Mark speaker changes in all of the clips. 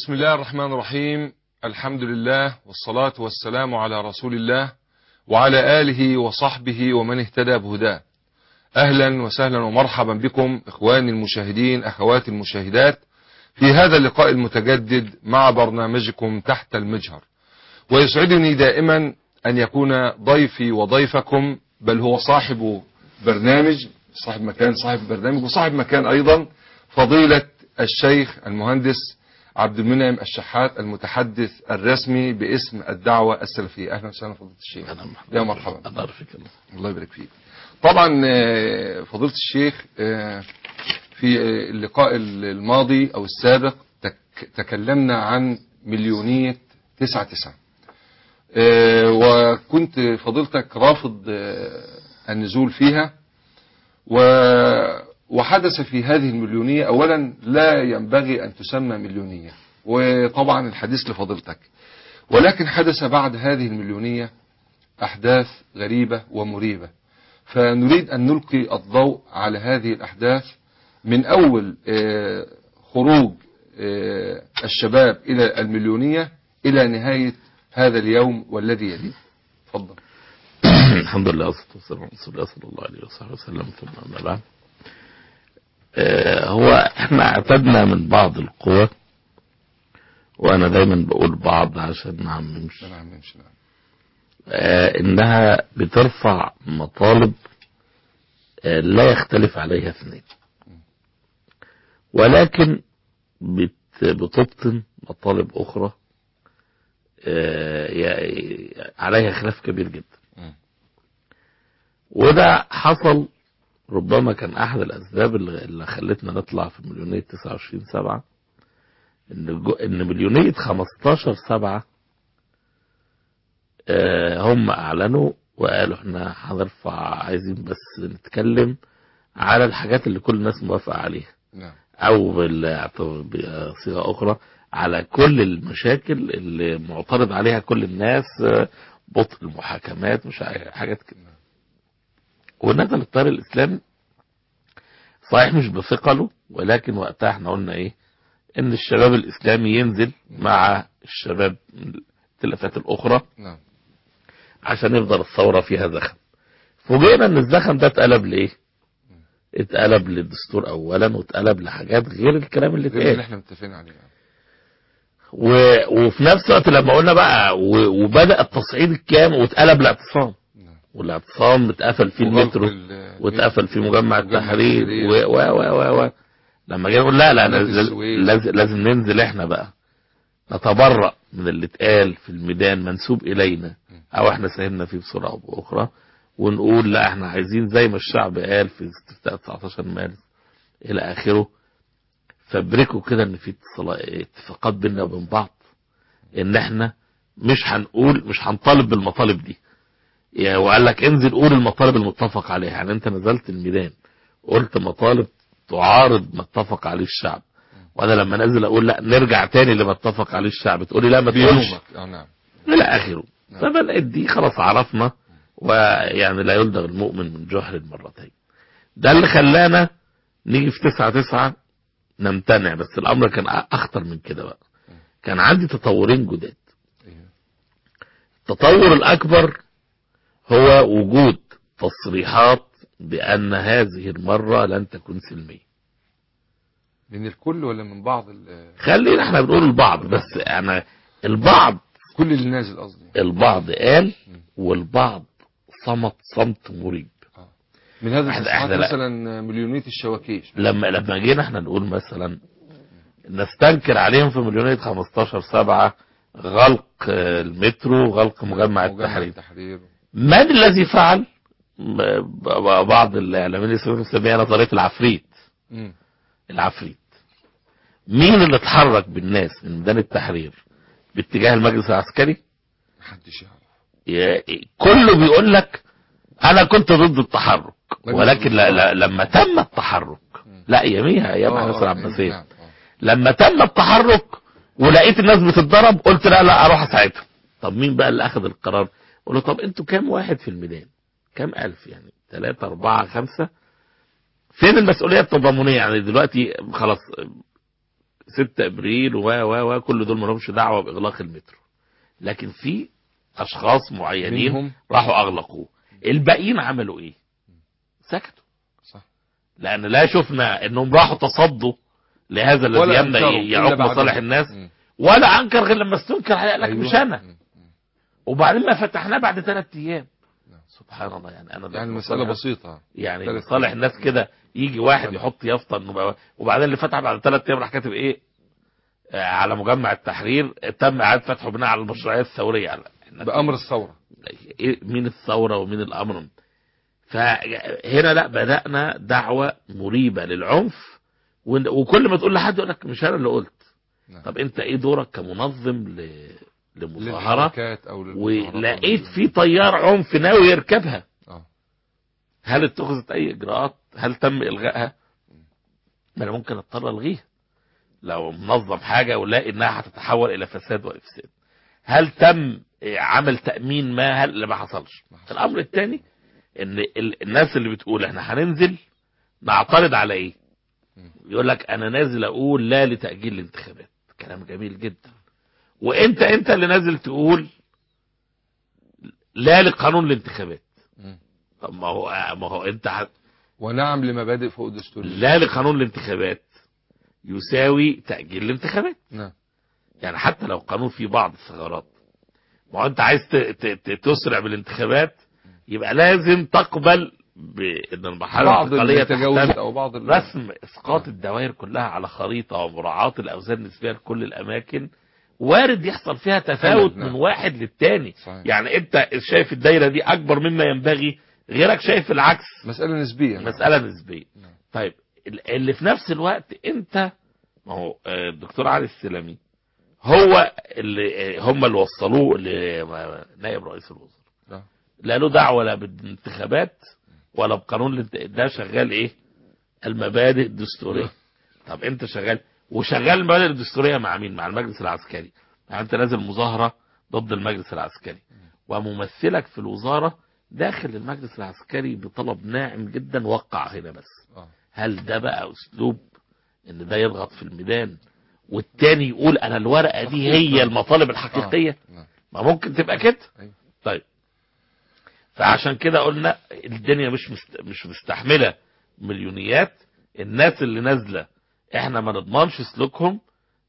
Speaker 1: بسم الله الرحمن الرحيم الحمد لله والصلاة والسلام على رسول الله وعلى آله وصحبه ومن اهتدى بهداه أهلا وسهلا ومرحبا بكم إخواني المشاهدين أخواتي المشاهدات في هذا اللقاء المتجدد مع برنامجكم تحت المجهر ويسعدني دائما أن يكون ضيفي وضيفكم بل هو صاحب برنامج صاحب مكان صاحب برنامج وصاحب مكان أيضا فضيلة الشيخ المهندس عبد المنعم الشحات المتحدث الرسمي باسم الدعوة السلفية أهلا وسهلا فضيلة الشيخ
Speaker 2: أهلا
Speaker 1: يا مرحبا
Speaker 2: الله يرفيك الله
Speaker 1: الله يبارك فيك طبعا آه، فضيلة الشيخ آه، في آه، اللقاء الماضي أو السابق تك- تكلمنا عن مليونية تسعة تسعة آه، وكنت فضيلتك رافض آه، النزول فيها و- وحدث في هذه المليونية أولا لا ينبغي أن تسمى مليونية وطبعا الحديث لفضيلتك ولكن حدث بعد هذه المليونية أحداث غريبة ومريبة فنريد أن نلقي الضوء على هذه الأحداث من أول آه، خروج آه، الشباب إلى المليونية إلى نهاية هذا اليوم والذي يليه تفضل
Speaker 2: الحمد لله والصلاة والسلام على رسول الله صلى الله عليه وصحبه وسلم ثم أما بعد آه، هو احنا اعتدنا من بعض القوى وانا دايما بقول بعض عشان ما عممش
Speaker 1: نعم نمشي نعم
Speaker 2: آه، انها بترفع مطالب آه، لا يختلف عليها اثنين ولكن بت- بتبطن مطالب اخرى آه، ي- عليها خلاف كبير جدا
Speaker 1: مم.
Speaker 2: وده حصل ربما كان احد الاسباب اللي اللي خلتنا نطلع في مليونية 29 سبعة ان جو- ان مليونية 15 سبعة آه، هم اعلنوا وقالوا احنا هنرفع عايزين بس نتكلم على الحاجات اللي كل الناس موافقة عليها
Speaker 1: نعم
Speaker 2: او بال- بصيغة اخرى على كل المشاكل اللي معترض عليها كل الناس آه، بطء المحاكمات مش عارف- حاجات كده ونزل التيار الاسلامي صحيح مش بثقله ولكن وقتها احنا قلنا ايه ان الشباب الاسلامي ينزل مع الشباب الائتلافات الاخرى
Speaker 1: نعم
Speaker 2: عشان يفضل الثورة فيها زخم فوجئنا ان الزخم ده اتقلب لايه اتقلب للدستور اولا واتقلب لحاجات غير الكلام اللي
Speaker 1: غير اللي
Speaker 2: اتقال
Speaker 1: احنا متفقين عليه
Speaker 2: و... وفي نفس الوقت لما قلنا بقى و... وبدأ التصعيد الكام واتقلب لاعتصام
Speaker 1: نعم
Speaker 2: والاعتصام اتقفل فيه
Speaker 1: وغلق
Speaker 2: المترو
Speaker 1: ال-
Speaker 2: واتقفل في مجمع
Speaker 1: مجمع
Speaker 2: التحرير
Speaker 1: التحرير.
Speaker 2: و و و و و لما جينا نقول لا لا
Speaker 1: قناة
Speaker 2: لازم,
Speaker 1: السويس.
Speaker 2: لازم, لازم ننزل احنا بقى نتبرأ من اللي اتقال في الميدان منسوب الينا او احنا ساهمنا فيه بصورة او باخرى ونقول لا احنا عايزين زي ما الشعب قال في استفتاء 19 مارس الى اخره فبركوا كده ان في اتصال- اتفاقات بيننا وبين بعض ان احنا مش هنقول مش هنطالب بالمطالب دي يعني وقال لك انزل قول المطالب المتفق عليها يعني انت نزلت الميدان قلت مطالب تعارض ما اتفق عليه الشعب وانا لما نزل اقول لا نرجع تاني لما اتفق عليه الشعب تقولي لا ما تقولش
Speaker 1: بيومك اه نعم
Speaker 2: الى اخره
Speaker 1: نعم.
Speaker 2: فبدات دي خلاص عرفنا ويعني لا يلدغ المؤمن من جحر مرتين ده اللي خلانا نيجي في تسعة تسعة نمتنع بس الامر كان اخطر من كده بقى كان عندي تطورين جداد
Speaker 1: ايوه
Speaker 2: التطور الأكبر هو وجود تصريحات بأن هذه المرة لن تكون سلمية
Speaker 1: من الكل ولا من بعض ال-
Speaker 2: خلينا احنا بنقول البعض بس انا البعض
Speaker 1: كل اللي نازل قصدي
Speaker 2: البعض قال والبعض صمت صمت مريب
Speaker 1: من هذا
Speaker 2: إحنا-
Speaker 1: التصريحات
Speaker 2: إحنا لا.
Speaker 1: مثلا مليونية الشواكيش
Speaker 2: لما لما جينا احنا نقول مثلا نستنكر عليهم في مليونية 15 سبعة غلق آه، المترو غلق مجمع التحرير
Speaker 1: التحرير
Speaker 2: من الذي فعل ب- ب- بعض الاعلاميين يسمونها يسميها نظريه العفريت
Speaker 1: مم.
Speaker 2: العفريت مين اللي اتحرك بالناس من ميدان التحرير باتجاه المجلس العسكري
Speaker 1: محدش يعرف
Speaker 2: ي- كله بيقول لك انا كنت ضد التحرك ولكن لا لا لما تم التحرك لا اياميها ايام
Speaker 1: آه،
Speaker 2: حسن
Speaker 1: آه،
Speaker 2: العباسيه
Speaker 1: نعم، آه.
Speaker 2: لما تم التحرك ولقيت الناس بتتضرب قلت لا لا اروح اساعدهم طب مين بقى اللي اخذ القرار قلت له طب انتوا كام واحد في الميدان كام الف يعني ثلاثة اربعة خمسة فين المسؤولية التضامنية يعني دلوقتي خلاص 6 ابريل و و و كل دول ما لهمش دعوه باغلاق المترو لكن في اشخاص معينين
Speaker 1: منهم
Speaker 2: راحوا اغلقوه الباقيين عملوا ايه سكتوا
Speaker 1: صح
Speaker 2: لان لا شفنا انهم راحوا تصدوا لهذا الذي
Speaker 1: ولا
Speaker 2: يمنع
Speaker 1: أنكروا إلا
Speaker 2: يعوق
Speaker 1: بعد
Speaker 2: مصالح
Speaker 1: ذلك.
Speaker 2: الناس
Speaker 1: مم.
Speaker 2: ولا انكر غير لما استنكر عليه قال لك
Speaker 1: أيوة.
Speaker 2: مش انا
Speaker 1: مم. مم.
Speaker 2: وبعدين ما فتحناه بعد ثلاث ايام
Speaker 1: نعم.
Speaker 2: سبحان الله يعني انا
Speaker 1: يعني المسألة بسيطة
Speaker 2: يعني
Speaker 1: ثلاث
Speaker 2: صالح
Speaker 1: أيام.
Speaker 2: الناس كده يجي واحد
Speaker 1: نعم.
Speaker 2: يحط يافطه انه بقى- وبعدين اللي فتح بعد ثلاث ايام راح كاتب ايه آه، على مجمع التحرير تم اعاده فتحه بناء على المشروعيه الثوريه على إحنا-
Speaker 1: بأمر الثورة
Speaker 2: إيه مين الثوره ومين الامر فهنا لا بدانا دعوه مريبه للعنف ون- وكل ما تقول لحد يقول لك مش انا اللي قلت
Speaker 1: نعم.
Speaker 2: طب انت ايه دورك كمنظم ل... لمظاهره
Speaker 1: للحركات أو للمظاهرات أو
Speaker 2: ولقيت
Speaker 1: لل-
Speaker 2: في طيار عنف ناوي يركبها
Speaker 1: آه.
Speaker 2: هل اتخذت اي اجراءات هل تم الغائها ما انا ممكن اضطر الغيها لو منظم حاجه ولاقي انها هتتحول الى فساد وافساد هل تم عمل تامين ما هل لا ما حصلش
Speaker 1: ما حصلش.
Speaker 2: الامر الثاني ان ال- الناس اللي بتقول احنا هننزل نعترض على ايه
Speaker 1: مم.
Speaker 2: يقول لك انا نازل اقول لا لتاجيل الانتخابات كلام جميل جدا وانت انت اللي نازل تقول لا لقانون الانتخابات
Speaker 1: مم.
Speaker 2: طب ما هو ما هو انت ه-
Speaker 1: ونعم لمبادئ فوق الدستور
Speaker 2: لا لقانون الانتخابات يساوي تأجيل الانتخابات
Speaker 1: نعم
Speaker 2: يعني حتى لو قانون فيه بعض الثغرات ما هو انت عايز ت- ت- ت- تسرع بالانتخابات يبقى لازم تقبل بان المرحله
Speaker 1: بعض
Speaker 2: الانتقاليه
Speaker 1: التجاوزات
Speaker 2: تحتاج
Speaker 1: أو بعض ال-
Speaker 2: رسم اسقاط الدوائر كلها على خريطه ومراعاه الاوزان النسبيه لكل الاماكن وارد يحصل فيها تفاوت
Speaker 1: نعم.
Speaker 2: من واحد للتاني
Speaker 1: صحيح.
Speaker 2: يعني انت شايف الدايره دي اكبر مما ينبغي غيرك شايف العكس
Speaker 1: مسألة نسبية نعم.
Speaker 2: مسألة نسبية
Speaker 1: نعم.
Speaker 2: طيب ال- اللي في نفس الوقت انت ما هو آه، الدكتور علي السلامي هو اللي آه، هم اللي وصلوه لنائب رئيس الوزراء
Speaker 1: نعم.
Speaker 2: لا له دعوة لا بالانتخابات ولا بقانون الانت- ده شغال ايه المبادئ الدستورية طب انت شغال وشغال المبادئ الدستورية مع مين مع المجلس العسكري يعني انت نازل مظاهرة ضد المجلس العسكري وممثلك في الوزارة داخل المجلس العسكري بطلب ناعم جدا وقع هنا بس
Speaker 1: آه.
Speaker 2: هل ده بقى اسلوب ان ده يضغط في الميدان والتاني يقول انا الورقه دي هي المطالب الحقيقيه
Speaker 1: آه. نعم.
Speaker 2: ما ممكن تبقى كده
Speaker 1: أيوة.
Speaker 2: طيب فعشان كده قلنا الدنيا مش مست... مش مستحمله مليونيات الناس اللي نازله احنا ما نضمنش سلوكهم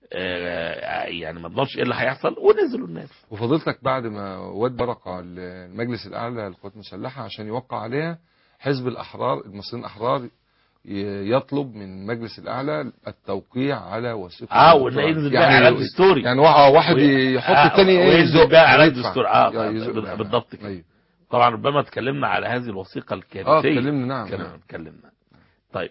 Speaker 2: آه، يعني ما نضمنش ايه اللي هيحصل ونزلوا الناس
Speaker 1: وفضيلتك بعد ما ود ورقة للمجلس الأعلى للقوات المسلحة عشان يوقع عليها حزب الأحرار المصريين الأحرار ي- يطلب من المجلس الأعلى التوقيع على وثيقة
Speaker 2: اه
Speaker 1: الدكتوراه.
Speaker 2: وان ينزل بقى اعلان دستوري
Speaker 1: يعني وا- واحد
Speaker 2: و-
Speaker 1: يحط
Speaker 2: آه،
Speaker 1: التاني ايه
Speaker 2: وينزل
Speaker 1: يزق
Speaker 2: بقى اعلان
Speaker 1: يدفع.
Speaker 2: دستور اه
Speaker 1: يا- يزق
Speaker 2: بال-
Speaker 1: بقى.
Speaker 2: بالضبط كده
Speaker 1: أيوة.
Speaker 2: طبعا ربما اتكلمنا على هذه الوثيقه الكارثيه
Speaker 1: اه اتكلمنا نعم
Speaker 2: اتكلمنا
Speaker 1: نعم.
Speaker 2: اتكلمنا طيب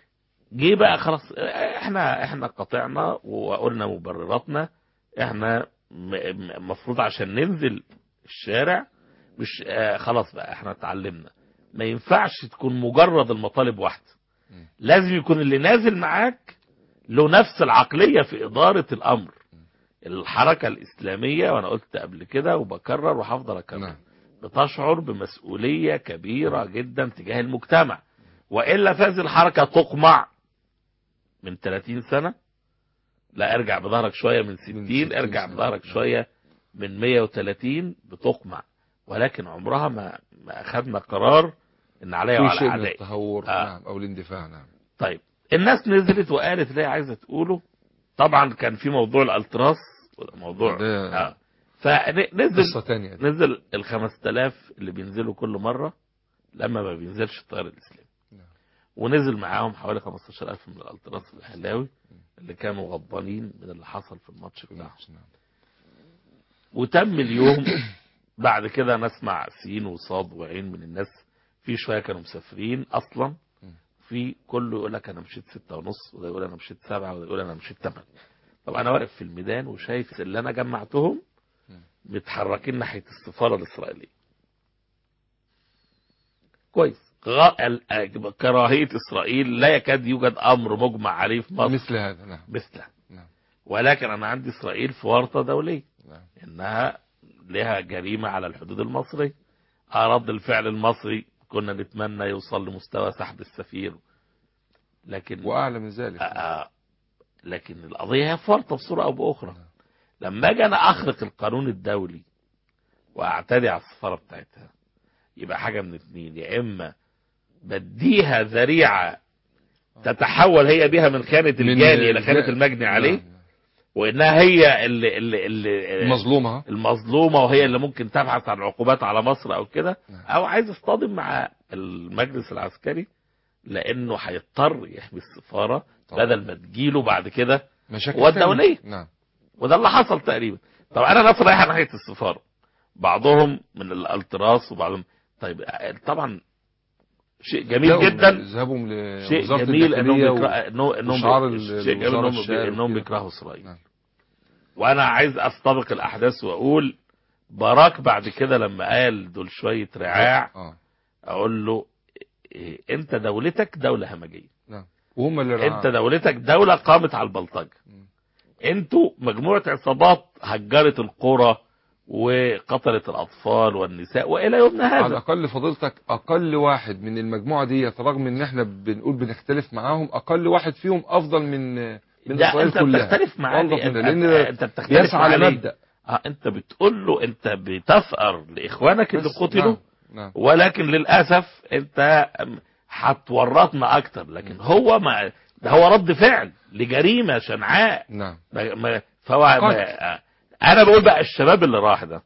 Speaker 2: جه بقى خلاص احنا احنا قطعنا وقلنا مبرراتنا احنا المفروض عشان ننزل الشارع مش آه خلاص بقى احنا اتعلمنا ما ينفعش تكون مجرد المطالب واحده
Speaker 1: م.
Speaker 2: لازم يكون اللي نازل معاك له نفس العقليه في اداره الامر الحركه الاسلاميه وانا قلت قبل كده وبكرر وهفضل اكرر
Speaker 1: نعم
Speaker 2: بتشعر بمسؤولية كبيرة جدا تجاه المجتمع وإلا فهذه الحركة تقمع من 30 سنة لا ارجع بظهرك شوية من 60
Speaker 1: 60
Speaker 2: ارجع
Speaker 1: سنة.
Speaker 2: بظهرك
Speaker 1: نعم.
Speaker 2: شوية من 130 بتقمع ولكن عمرها ما, ما أخذنا قرار إن عليا
Speaker 1: في
Speaker 2: وعلى
Speaker 1: شيء من
Speaker 2: أعدائي
Speaker 1: التهور
Speaker 2: آه.
Speaker 1: نعم أو الاندفاع نعم
Speaker 2: طيب الناس نزلت وقالت اللي هي عايزة تقوله طبعا كان في موضوع الالتراس موضوع
Speaker 1: ده
Speaker 2: اه فنزل
Speaker 1: قصة تانية دي.
Speaker 2: نزل ال 5000 اللي بينزلوا كل مرة لما ما بينزلش الطيار الإسلامي
Speaker 1: نعم.
Speaker 2: ونزل معاهم حوالي 15000 من الالتراس الأهلاوي اللي كانوا غضبانين من اللي حصل في الماتش بتاعهم
Speaker 1: نعم.
Speaker 2: وتم اليوم بعد كده نسمع سين وصاد وعين من الناس في شوية كانوا مسافرين أصلا
Speaker 1: م.
Speaker 2: في كله يقول لك أنا مشيت ستة ونص وده يقول أنا مشيت سبعة وده يقول أنا مشيت تمانية طب أنا واقف في الميدان وشايف اللي أنا جمعتهم
Speaker 1: م.
Speaker 2: متحركين ناحية السفارة الإسرائيلية كويس غ- ال- كراهية إسرائيل لا يكاد يوجد أمر مجمع عليه في مصر
Speaker 1: مثل هذا نعم
Speaker 2: مثله
Speaker 1: نعم
Speaker 2: ولكن أنا عندي إسرائيل في ورطة دولية
Speaker 1: نعم
Speaker 2: انها لها جريمة على الحدود المصري آه رد الفعل المصري كنا نتمنى يوصل لمستوى سحب السفير لكن
Speaker 1: وأعلى من ذلك
Speaker 2: آه لكن القضيه هي فرطه بصوره او باخرى لما اجي انا اخرق القانون الدولي واعتدي على السفاره بتاعتها يبقى حاجه من اتنين يا اما بديها ذريعه تتحول هي بها من خانه
Speaker 1: من
Speaker 2: الجاني الى خانه
Speaker 1: الجا-
Speaker 2: المجني عليه
Speaker 1: نعم.
Speaker 2: وانها هي اللي, اللي, اللي
Speaker 1: مظلومة ها؟
Speaker 2: المظلومه وهي اللي ممكن تبحث عن عقوبات على مصر او كده
Speaker 1: نعم.
Speaker 2: او عايز يصطدم مع المجلس العسكري لانه هيضطر يحمي السفاره
Speaker 1: طبعا.
Speaker 2: بدل ما تجيله بعد كده
Speaker 1: مشاكل
Speaker 2: والدولية.
Speaker 1: تانية. نعم
Speaker 2: وده اللي حصل تقريبا طب انا ناس رايحه ناحيه السفاره بعضهم من الالتراس وبعضهم طيب طبعا شيء جميل
Speaker 1: لا،
Speaker 2: جدا
Speaker 1: ذهبهم
Speaker 2: شيء
Speaker 1: لوزارة
Speaker 2: جميل انهم
Speaker 1: الداخلية و-
Speaker 2: بيكره... انهم انهم
Speaker 1: وشعار
Speaker 2: بي-
Speaker 1: ال-
Speaker 2: شيء جميل
Speaker 1: الوزارة
Speaker 2: انهم
Speaker 1: الشعر
Speaker 2: بي... انهم
Speaker 1: وكده.
Speaker 2: بيكرهوا اسرائيل
Speaker 1: نعم.
Speaker 2: وانا عايز استبق الاحداث واقول باراك بعد كده لما قال دول شويه رعاع
Speaker 1: اه
Speaker 2: اقول له إيه انت دولتك دوله همجيه
Speaker 1: نعم وهم اللي رعاها.
Speaker 2: انت دولتك دوله قامت على البلطجه
Speaker 1: مم.
Speaker 2: انتوا مجموعه عصابات هجرت القرى وقتلت الاطفال والنساء والى يومنا
Speaker 1: على
Speaker 2: هذا
Speaker 1: الاقل فضيلتك اقل واحد من المجموعه ديت رغم ان احنا بنقول بنختلف معاهم اقل واحد فيهم افضل من من
Speaker 2: ده
Speaker 1: اسرائيل
Speaker 2: انت
Speaker 1: كلها
Speaker 2: بتختلف معاه
Speaker 1: أنظف
Speaker 2: ليه؟
Speaker 1: منها،
Speaker 2: انت,
Speaker 1: لان
Speaker 2: انت بتختلف
Speaker 1: يسعى
Speaker 2: معاه ليه؟
Speaker 1: لمبدا
Speaker 2: اه انت بتقول له انت بتثأر لاخوانك اللي
Speaker 1: بس-
Speaker 2: قتلوا
Speaker 1: نعم. نعم
Speaker 2: ولكن للاسف انت هتورطنا اكتر لكن هو ما ده هو رد فعل لجريمه شنعاء
Speaker 1: نعم
Speaker 2: ما ما فهو
Speaker 1: قتل.
Speaker 2: ما انا بقول بقى الشباب اللي راح ده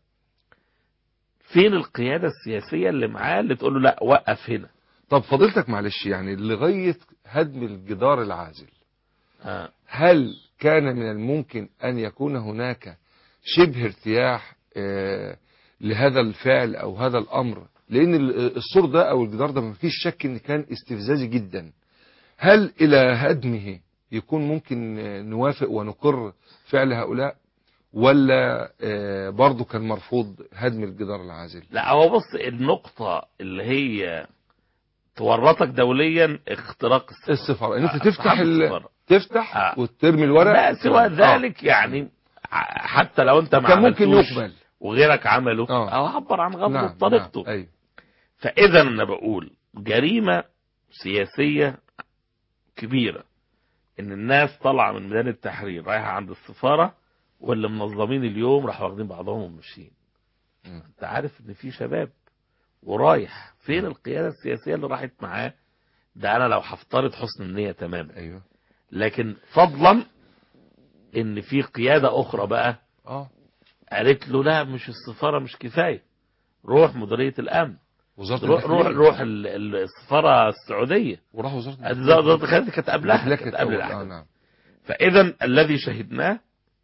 Speaker 2: فين القياده السياسيه اللي معاه اللي تقول له لا وقف هنا
Speaker 1: طب فضيلتك معلش يعني لغايه هدم الجدار العازل
Speaker 2: آه.
Speaker 1: هل كان من الممكن ان يكون هناك شبه ارتياح آه، لهذا الفعل او هذا الامر لان ال- السور ده او الجدار ده مفيش شك ان كان استفزازي جدا هل الى هدمه يكون ممكن آه، نوافق ونقر فعل هؤلاء ولا آه، برضه كان مرفوض هدم الجدار العازل
Speaker 2: لا هو بص النقطه اللي هي تورطك دوليا اختراق السفارة.
Speaker 1: السفاره ان انت
Speaker 2: آه،
Speaker 1: تفتح
Speaker 2: أصحاب
Speaker 1: ال...
Speaker 2: السفارة.
Speaker 1: تفتح
Speaker 2: آه.
Speaker 1: وترمي الورق
Speaker 2: لا سوى
Speaker 1: آه.
Speaker 2: ذلك يعني ع- حتى لو انت ما
Speaker 1: كان ممكن
Speaker 2: عملتوش
Speaker 1: يقبل
Speaker 2: وغيرك عمله
Speaker 1: آه.
Speaker 2: او عبر عن غضبه
Speaker 1: نعم
Speaker 2: بطريقته
Speaker 1: نعم. ايوه
Speaker 2: فاذا انا بقول جريمه سياسيه كبيره ان الناس طالعه من ميدان التحرير رايحه عند السفاره واللي منظمين اليوم راحوا واخدين بعضهم وماشيين
Speaker 1: مم.
Speaker 2: انت عارف ان في شباب ورايح فين القياده السياسيه اللي راحت معاه ده انا لو هفترض حسن النيه تماما
Speaker 1: ايوه
Speaker 2: لكن فضلا ان في قياده اخرى بقى
Speaker 1: اه
Speaker 2: قالت له لا مش السفاره مش كفايه روح مديريه الامن
Speaker 1: وزاره
Speaker 2: روح روح,
Speaker 1: الداخلية.
Speaker 2: روح ال- ال- السفاره السعوديه
Speaker 1: وراح وزاره
Speaker 2: وزاره الخارجيه كانت قبلها
Speaker 1: الداخلية
Speaker 2: كانت
Speaker 1: كانت
Speaker 2: قبل
Speaker 1: أول. اه
Speaker 2: الاحداث
Speaker 1: نعم
Speaker 2: فاذا الذي شهدناه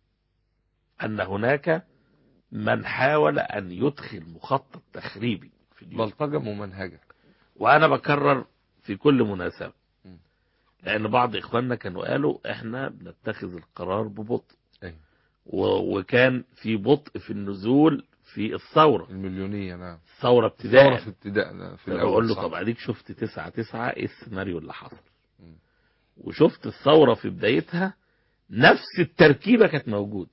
Speaker 2: ان هناك من حاول ان يدخل مخطط تخريبي في اليوم
Speaker 1: بلطجه ممنهجه
Speaker 2: وانا بكرر في كل مناسبه
Speaker 1: م.
Speaker 2: لان بعض اخواننا كانوا قالوا احنا بنتخذ القرار ببطء
Speaker 1: أيوة.
Speaker 2: و- وكان في بطء في النزول في الثوره
Speaker 1: المليونيه نعم
Speaker 2: الثوره
Speaker 1: ثوره
Speaker 2: ابتداء
Speaker 1: في ابتدائنا في
Speaker 2: بقول
Speaker 1: الاول
Speaker 2: له
Speaker 1: صح.
Speaker 2: طب اديك شفت تسعة تسعة ايه السيناريو اللي حصل
Speaker 1: م.
Speaker 2: وشفت الثورة في بدايتها نفس التركيبة كانت موجودة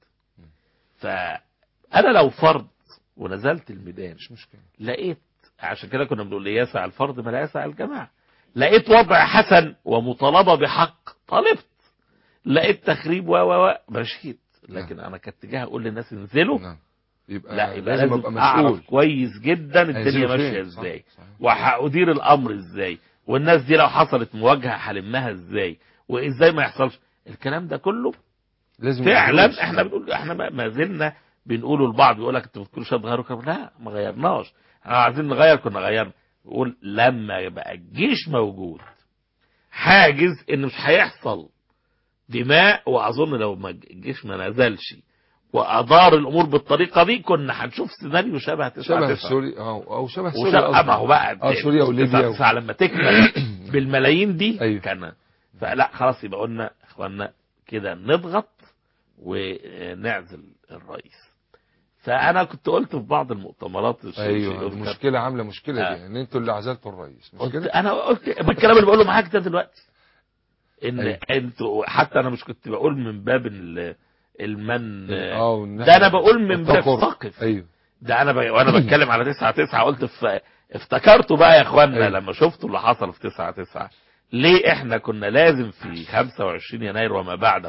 Speaker 2: فأنا لو فرد ونزلت الميدان
Speaker 1: مش مشكله
Speaker 2: لقيت عشان كده كنا بنقول لي يسع الفرد ما لا يسع الجماعة لقيت وضع حسن ومطالبة بحق طالبت لقيت تخريب و و و مشيت لكن انا كاتجاه اقول للناس انزلوا
Speaker 1: نعم يبقى
Speaker 2: لا يبقى
Speaker 1: لازم
Speaker 2: لازم
Speaker 1: ابقى
Speaker 2: اعرف
Speaker 1: مسؤول
Speaker 2: كويس جدا الدنيا
Speaker 1: هينزلوا
Speaker 2: ماشيه
Speaker 1: فين؟ صح،
Speaker 2: ازاي
Speaker 1: صحيح.
Speaker 2: وهأدير الامر ازاي والناس دي لو حصلت مواجهه هلمها ازاي وازاي ما يحصلش الكلام ده كله
Speaker 1: لازم يبقى دروس.
Speaker 2: فعلا احنا بنقول احنا ما- ما زلنا بنقوله لبعض يقول لك انتوا كل شويه تغيروا كلام لا ما غيرناش احنا عايزين نغير كنا غيرنا بقول لما يبقى الجيش موجود حاجز ان مش هيحصل دماء واظن لو ما الجيش ما نزلش وادار الامور بالطريقه دي كنا هنشوف سيناريو شبه تسعة
Speaker 1: شبه
Speaker 2: تسعة.
Speaker 1: سوريا اه او شبه سوريا
Speaker 2: وشبه
Speaker 1: قصدي.
Speaker 2: ما هو بقى
Speaker 1: اه سوريا وليبيا
Speaker 2: تسعة تسعة لما تكمل بالملايين دي
Speaker 1: أيوة.
Speaker 2: كان فلا خلاص يبقى قلنا اخوانا كده نضغط ونعزل الرئيس فانا كنت قلت في بعض المؤتمرات الشيء-
Speaker 1: ايوه
Speaker 2: شيء يذكر.
Speaker 1: المشكله عامله مشكله
Speaker 2: آه.
Speaker 1: دي ان انتوا اللي عزلتوا الرئيس مش
Speaker 2: قلت
Speaker 1: كده
Speaker 2: انا قلت ما الكلام اللي بقوله معاك ده دلوقتي ان
Speaker 1: أيوة.
Speaker 2: انتوا حتى انا مش كنت بقول من باب ال- المن
Speaker 1: اه والناحية-
Speaker 2: ده انا بقول من باب
Speaker 1: التقر.
Speaker 2: ثقف
Speaker 1: ايوه
Speaker 2: ده انا ب... وانا بتكلم على 9 9 قلت في... افتكرتوا بقى يا اخوانا
Speaker 1: أيوة.
Speaker 2: لما شفتوا اللي حصل في 9 9 ليه احنا كنا لازم في 25 يناير وما بعده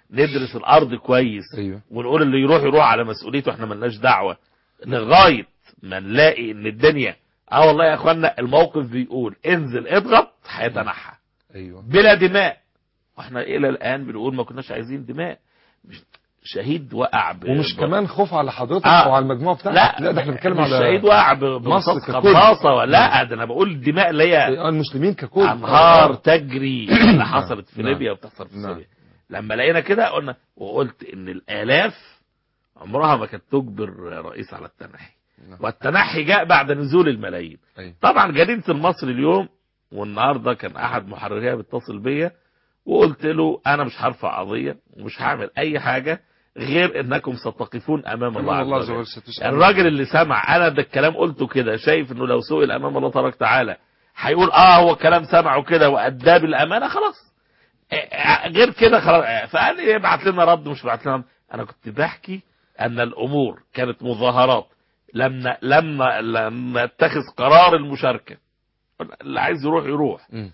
Speaker 2: ندرس الارض كويس
Speaker 1: ايوه
Speaker 2: ونقول اللي يروح يروح على مسؤوليته احنا ملناش دعوه لغايه ما نلاقي ان الدنيا اه والله يا اخوانا الموقف بيقول انزل اضغط هيتنحى
Speaker 1: ايوه
Speaker 2: بلا دماء واحنا الى الان بنقول ما كناش عايزين دماء مش شهيد وقع ب...
Speaker 1: ومش
Speaker 2: ب-
Speaker 1: كمان خوف على حضرتك
Speaker 2: آه.
Speaker 1: او على المجموعه بتاعتك
Speaker 2: لا
Speaker 1: لا ده احنا بنتكلم
Speaker 2: مش
Speaker 1: على
Speaker 2: شهيد وقع ب-
Speaker 1: مصر
Speaker 2: برصاص
Speaker 1: ككل.
Speaker 2: قناصه لا ده انا بقول الدماء اللي هي
Speaker 1: آه، المسلمين ككل
Speaker 2: انهار
Speaker 1: آه.
Speaker 2: تجري اللي حصلت في
Speaker 1: نعم.
Speaker 2: ليبيا وبتحصل في
Speaker 1: نعم.
Speaker 2: سوريا لما لقينا كده قلنا وقلت ان الالاف عمرها ما كانت تجبر رئيس على التنحي
Speaker 1: نعم.
Speaker 2: والتنحي جاء بعد نزول الملايين
Speaker 1: أيوة.
Speaker 2: طبعا جريده المصري اليوم والنهارده كان احد محرريها بيتصل بيا وقلت له انا مش هرفع قضيه ومش هعمل اي حاجه غير انكم ستقفون امام الله,
Speaker 1: الله
Speaker 2: عز
Speaker 1: عز
Speaker 2: وجل
Speaker 1: وجل ستسأل
Speaker 2: الراجل اللي سمع انا ده الكلام قلته كده شايف انه لو سئل امام الله تبارك وتعالى هيقول اه هو الكلام سمعه كده واداه بالامانه خلاص آه، غير كده خلاص آه، فقال لي ابعت لنا رد مش بعت لنا رد. انا كنت بحكي ان الامور كانت مظاهرات لم ن- لم ن- لم نتخذ قرار المشاركه اللي عايز يروح يروح
Speaker 1: مم.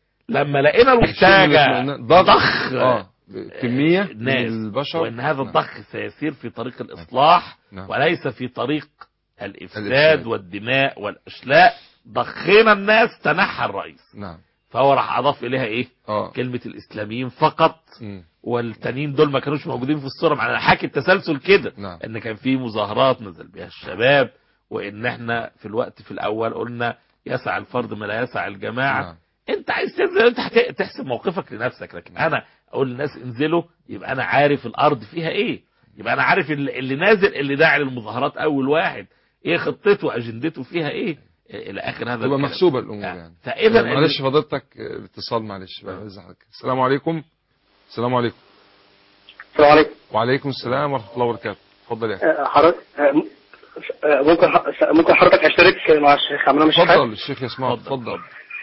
Speaker 2: لما لقينا المحتاجه
Speaker 1: ضخ
Speaker 2: ضخ
Speaker 1: اه كميه من
Speaker 2: ناس
Speaker 1: البشر
Speaker 2: وان هذا
Speaker 1: نعم.
Speaker 2: الضخ سيسير في طريق الاصلاح
Speaker 1: نعم.
Speaker 2: وليس في طريق الافساد
Speaker 1: الإفساد.
Speaker 2: والدماء والاشلاء ضخينا الناس تنحى الرئيس
Speaker 1: نعم
Speaker 2: فهو راح اضاف اليها ايه
Speaker 1: اه
Speaker 2: كلمه الاسلاميين فقط
Speaker 1: مم.
Speaker 2: والتانيين دول ما كانوش موجودين في الصوره معناها حكي التسلسل كده
Speaker 1: نعم.
Speaker 2: ان كان في مظاهرات نزل بها الشباب وان احنا في الوقت في الاول قلنا يسع الفرد ما لا يسع الجماعه
Speaker 1: نعم.
Speaker 2: انت عايز تنزل انت هت- تحسب موقفك لنفسك لكن انا اقول للناس انزلوا يبقى انا عارف الارض فيها ايه يبقى انا عارف اللي اللي نازل اللي داعي للمظاهرات اول واحد ايه خطته اجندته فيها ايه الى اخر هذا
Speaker 1: تبقى
Speaker 2: الكلام.
Speaker 1: محسوبه الامور
Speaker 2: آه.
Speaker 1: يعني
Speaker 2: فاذا
Speaker 1: معلش فضيلتك آه، الاتصال معلش بقى عايز حضرتك. السلام عليكم السلام عليكم
Speaker 3: السلام عليكم
Speaker 1: وعليكم السلام ورحمه الله وبركاته اتفضل يا أخي.
Speaker 3: آه، حضرتك آه، م- آه، ممكن ح- ممكن حضرتك اشترك مع الشيخ عبد المنعم
Speaker 1: اتفضل الشيخ يسمع
Speaker 2: اتفضل
Speaker 1: اتفضل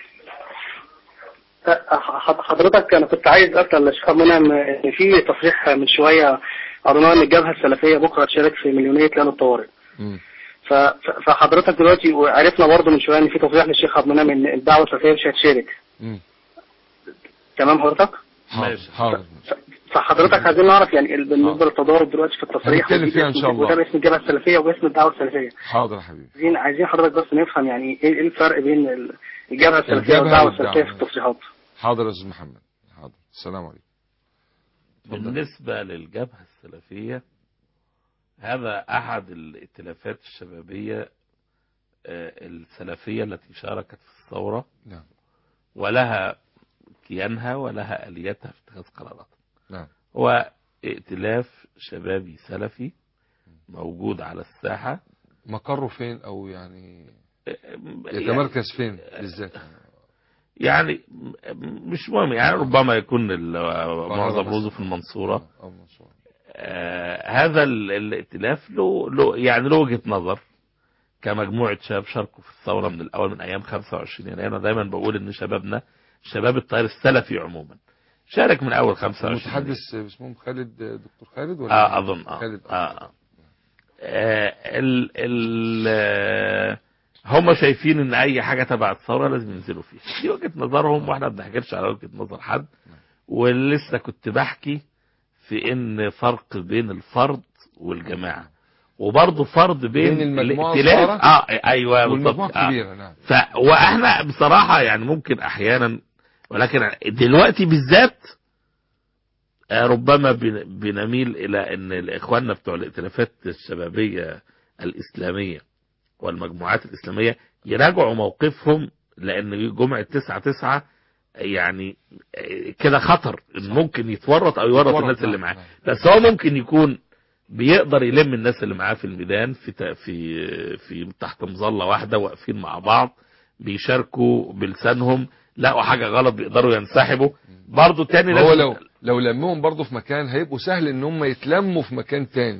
Speaker 3: آه، ح- حضرتك انا كنت عايز اسال الشيخ عبد المنعم ان في تصريح من شويه قريناه ان الجبهه السلفيه بكره تشارك في مليونيه ليله الطوارئ
Speaker 1: مم.
Speaker 3: ف- ف- فحضرتك دلوقتي وعرفنا برضه من شويه ان في تصريح للشيخ عبد المنعم ان الدعوه السلفيه مش هتشارك
Speaker 1: مم.
Speaker 3: تمام حضرتك؟
Speaker 1: حاضر
Speaker 2: ماشي.
Speaker 1: حاضر
Speaker 3: فحضرتك عايزين نعرف يعني ال- بالنسبه للتضارب دلوقتي في التصريح
Speaker 1: هنتكلم فيها إن شاء الله.
Speaker 3: وده باسم الجبهه السلفيه وباسم الدعوه السلفيه
Speaker 1: حاضر يا حبيبي
Speaker 3: عايزين عايزين حضرتك بس نفهم يعني ايه إيه الفرق بين ال- الجبهه السلفيه
Speaker 1: الجبهة
Speaker 3: والدعوه
Speaker 1: والدعوة.
Speaker 3: السلفيه في التصريحات
Speaker 1: حاضر يا استاذ محمد حاضر السلام عليكم اتفضل.
Speaker 2: بالنسبة للجبهة السلفية هذا أحد الائتلافات الشبابية آه، السلفية التي شاركت في الثورة
Speaker 1: نعم
Speaker 2: ولها كيانها ولها آليتها في اتخاذ قرارات
Speaker 1: نعم
Speaker 2: هو ائتلاف شبابي سلفي موجود على الساحة
Speaker 1: مقره فين او يعني
Speaker 2: آه،
Speaker 1: يتمركز فين بالذات
Speaker 2: يعني م- مش مهم يعني ربما يكون ال- معظم
Speaker 1: مثلا.
Speaker 2: رؤوسه في المنصورة
Speaker 1: او منصور
Speaker 2: آه هذا ال- الائتلاف له, له يعني له وجهه نظر كمجموعه شباب شاركوا في الثوره من الاول من ايام 25 يناير انا دايما بقول ان شبابنا شباب التيار السلفي عموما شارك من اول 25 يناير.
Speaker 1: المتحدث اسمه خالد دكتور خالد ولا
Speaker 2: اه اظن اه,
Speaker 1: خالد
Speaker 2: آه. آه. ال ال آه، هم شايفين ان اي حاجه تبع الثوره لازم ينزلوا فيها دي وجهه نظرهم واحنا ما بنحكرش على وجهه نظر حد ولسه كنت بحكي في ان فرق بين الفرد والجماعه وبرضه فرد بين,
Speaker 1: بين المجموعة
Speaker 2: الائتلاف
Speaker 1: الصغيرة
Speaker 2: اه ايوه
Speaker 1: والمجموعه
Speaker 2: بالضبط آه.
Speaker 1: الكبيره نعم
Speaker 2: ف واحنا بصراحه يعني ممكن احيانا ولكن دلوقتي بالذات آه، ربما بن- بنميل الى ان اخواننا بتوع الائتلافات الشبابيه الاسلاميه والمجموعات الاسلاميه يراجعوا موقفهم لان جمعه 9 9 يعني آه، كده خطر إن ممكن يتورط او يورط
Speaker 1: يتورط،
Speaker 2: الناس اللي
Speaker 1: نعم،
Speaker 2: معاه
Speaker 1: نعم.
Speaker 2: بس هو ممكن يكون بيقدر يلم الناس اللي معاه في الميدان في ت- في في تحت مظله واحده واقفين مع بعض بيشاركوا بلسانهم لقوا حاجه غلط بيقدروا ينسحبوا برضه تاني
Speaker 1: ما هو
Speaker 2: لازم-
Speaker 1: لو لو لمهم برضه في مكان هيبقوا سهل ان هم يتلموا في مكان تاني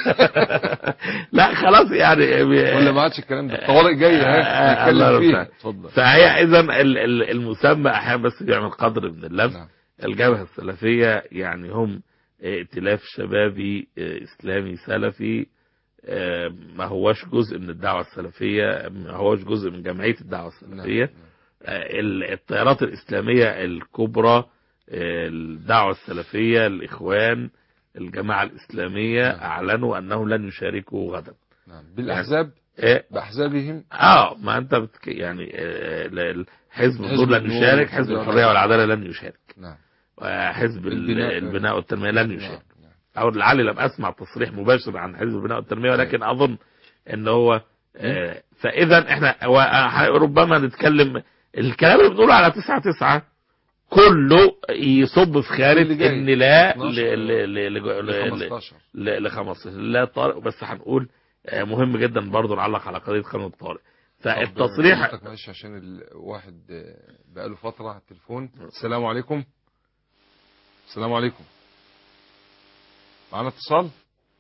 Speaker 2: لا خلاص يعني
Speaker 1: ولا ما عادش الكلام ده الطوارئ جايه
Speaker 2: آه،
Speaker 1: اهي
Speaker 2: الله
Speaker 1: نتكلم فيها
Speaker 2: يرضى.
Speaker 1: اتفضل
Speaker 2: فهي اذا ال- ال- المسمى احيانا بس بيعمل قدر من اللف
Speaker 1: نعم.
Speaker 2: الجبهه السلفيه يعني هم ائتلاف شبابي آه، اسلامي سلفي آه، ما هوش جزء من الدعوه السلفيه ما هوش جزء من جمعيه الدعوه
Speaker 1: نعم.
Speaker 2: السلفيه آه، ال- التيارات الاسلاميه الكبرى آه، الدعوة السلفية الإخوان الجماعة الإسلامية
Speaker 1: نعم.
Speaker 2: أعلنوا أنهم لن يشاركوا غدا
Speaker 1: نعم بالاحزاب
Speaker 2: إيه؟
Speaker 1: باحزابهم
Speaker 2: اه ما انت بتك... يعني آه، ال- ال- حزب
Speaker 1: حزب
Speaker 2: النور لن
Speaker 1: النور
Speaker 2: يشارك
Speaker 1: والحرية
Speaker 2: حزب الحريه والعداله لن يشارك
Speaker 1: نعم
Speaker 2: وحزب ال-
Speaker 1: البناء-
Speaker 2: البناء والتنميه لن يشارك
Speaker 1: نعم. نعم.
Speaker 2: او لعلي لم اسمع تصريح مباشر عن حزب البناء والتنميه ولكن اظن ان هو آه، فاذا احنا و- ربما نتكلم الكلام اللي بنقوله على 9 9 كله يصب في
Speaker 1: اللي
Speaker 2: خارج
Speaker 1: جاي.
Speaker 2: ان لا
Speaker 1: 12
Speaker 2: ل ل ل ل ل-
Speaker 1: 15
Speaker 2: ل ل 15 لا طارئ بس هنقول آه، مهم جدا برضه نعلق على قضيه قانون الطارئ فالتصريح
Speaker 1: حضرتك معلش عشان الواحد آه، بقاله فترة على التليفون السلام عليكم السلام عليكم معنا اتصال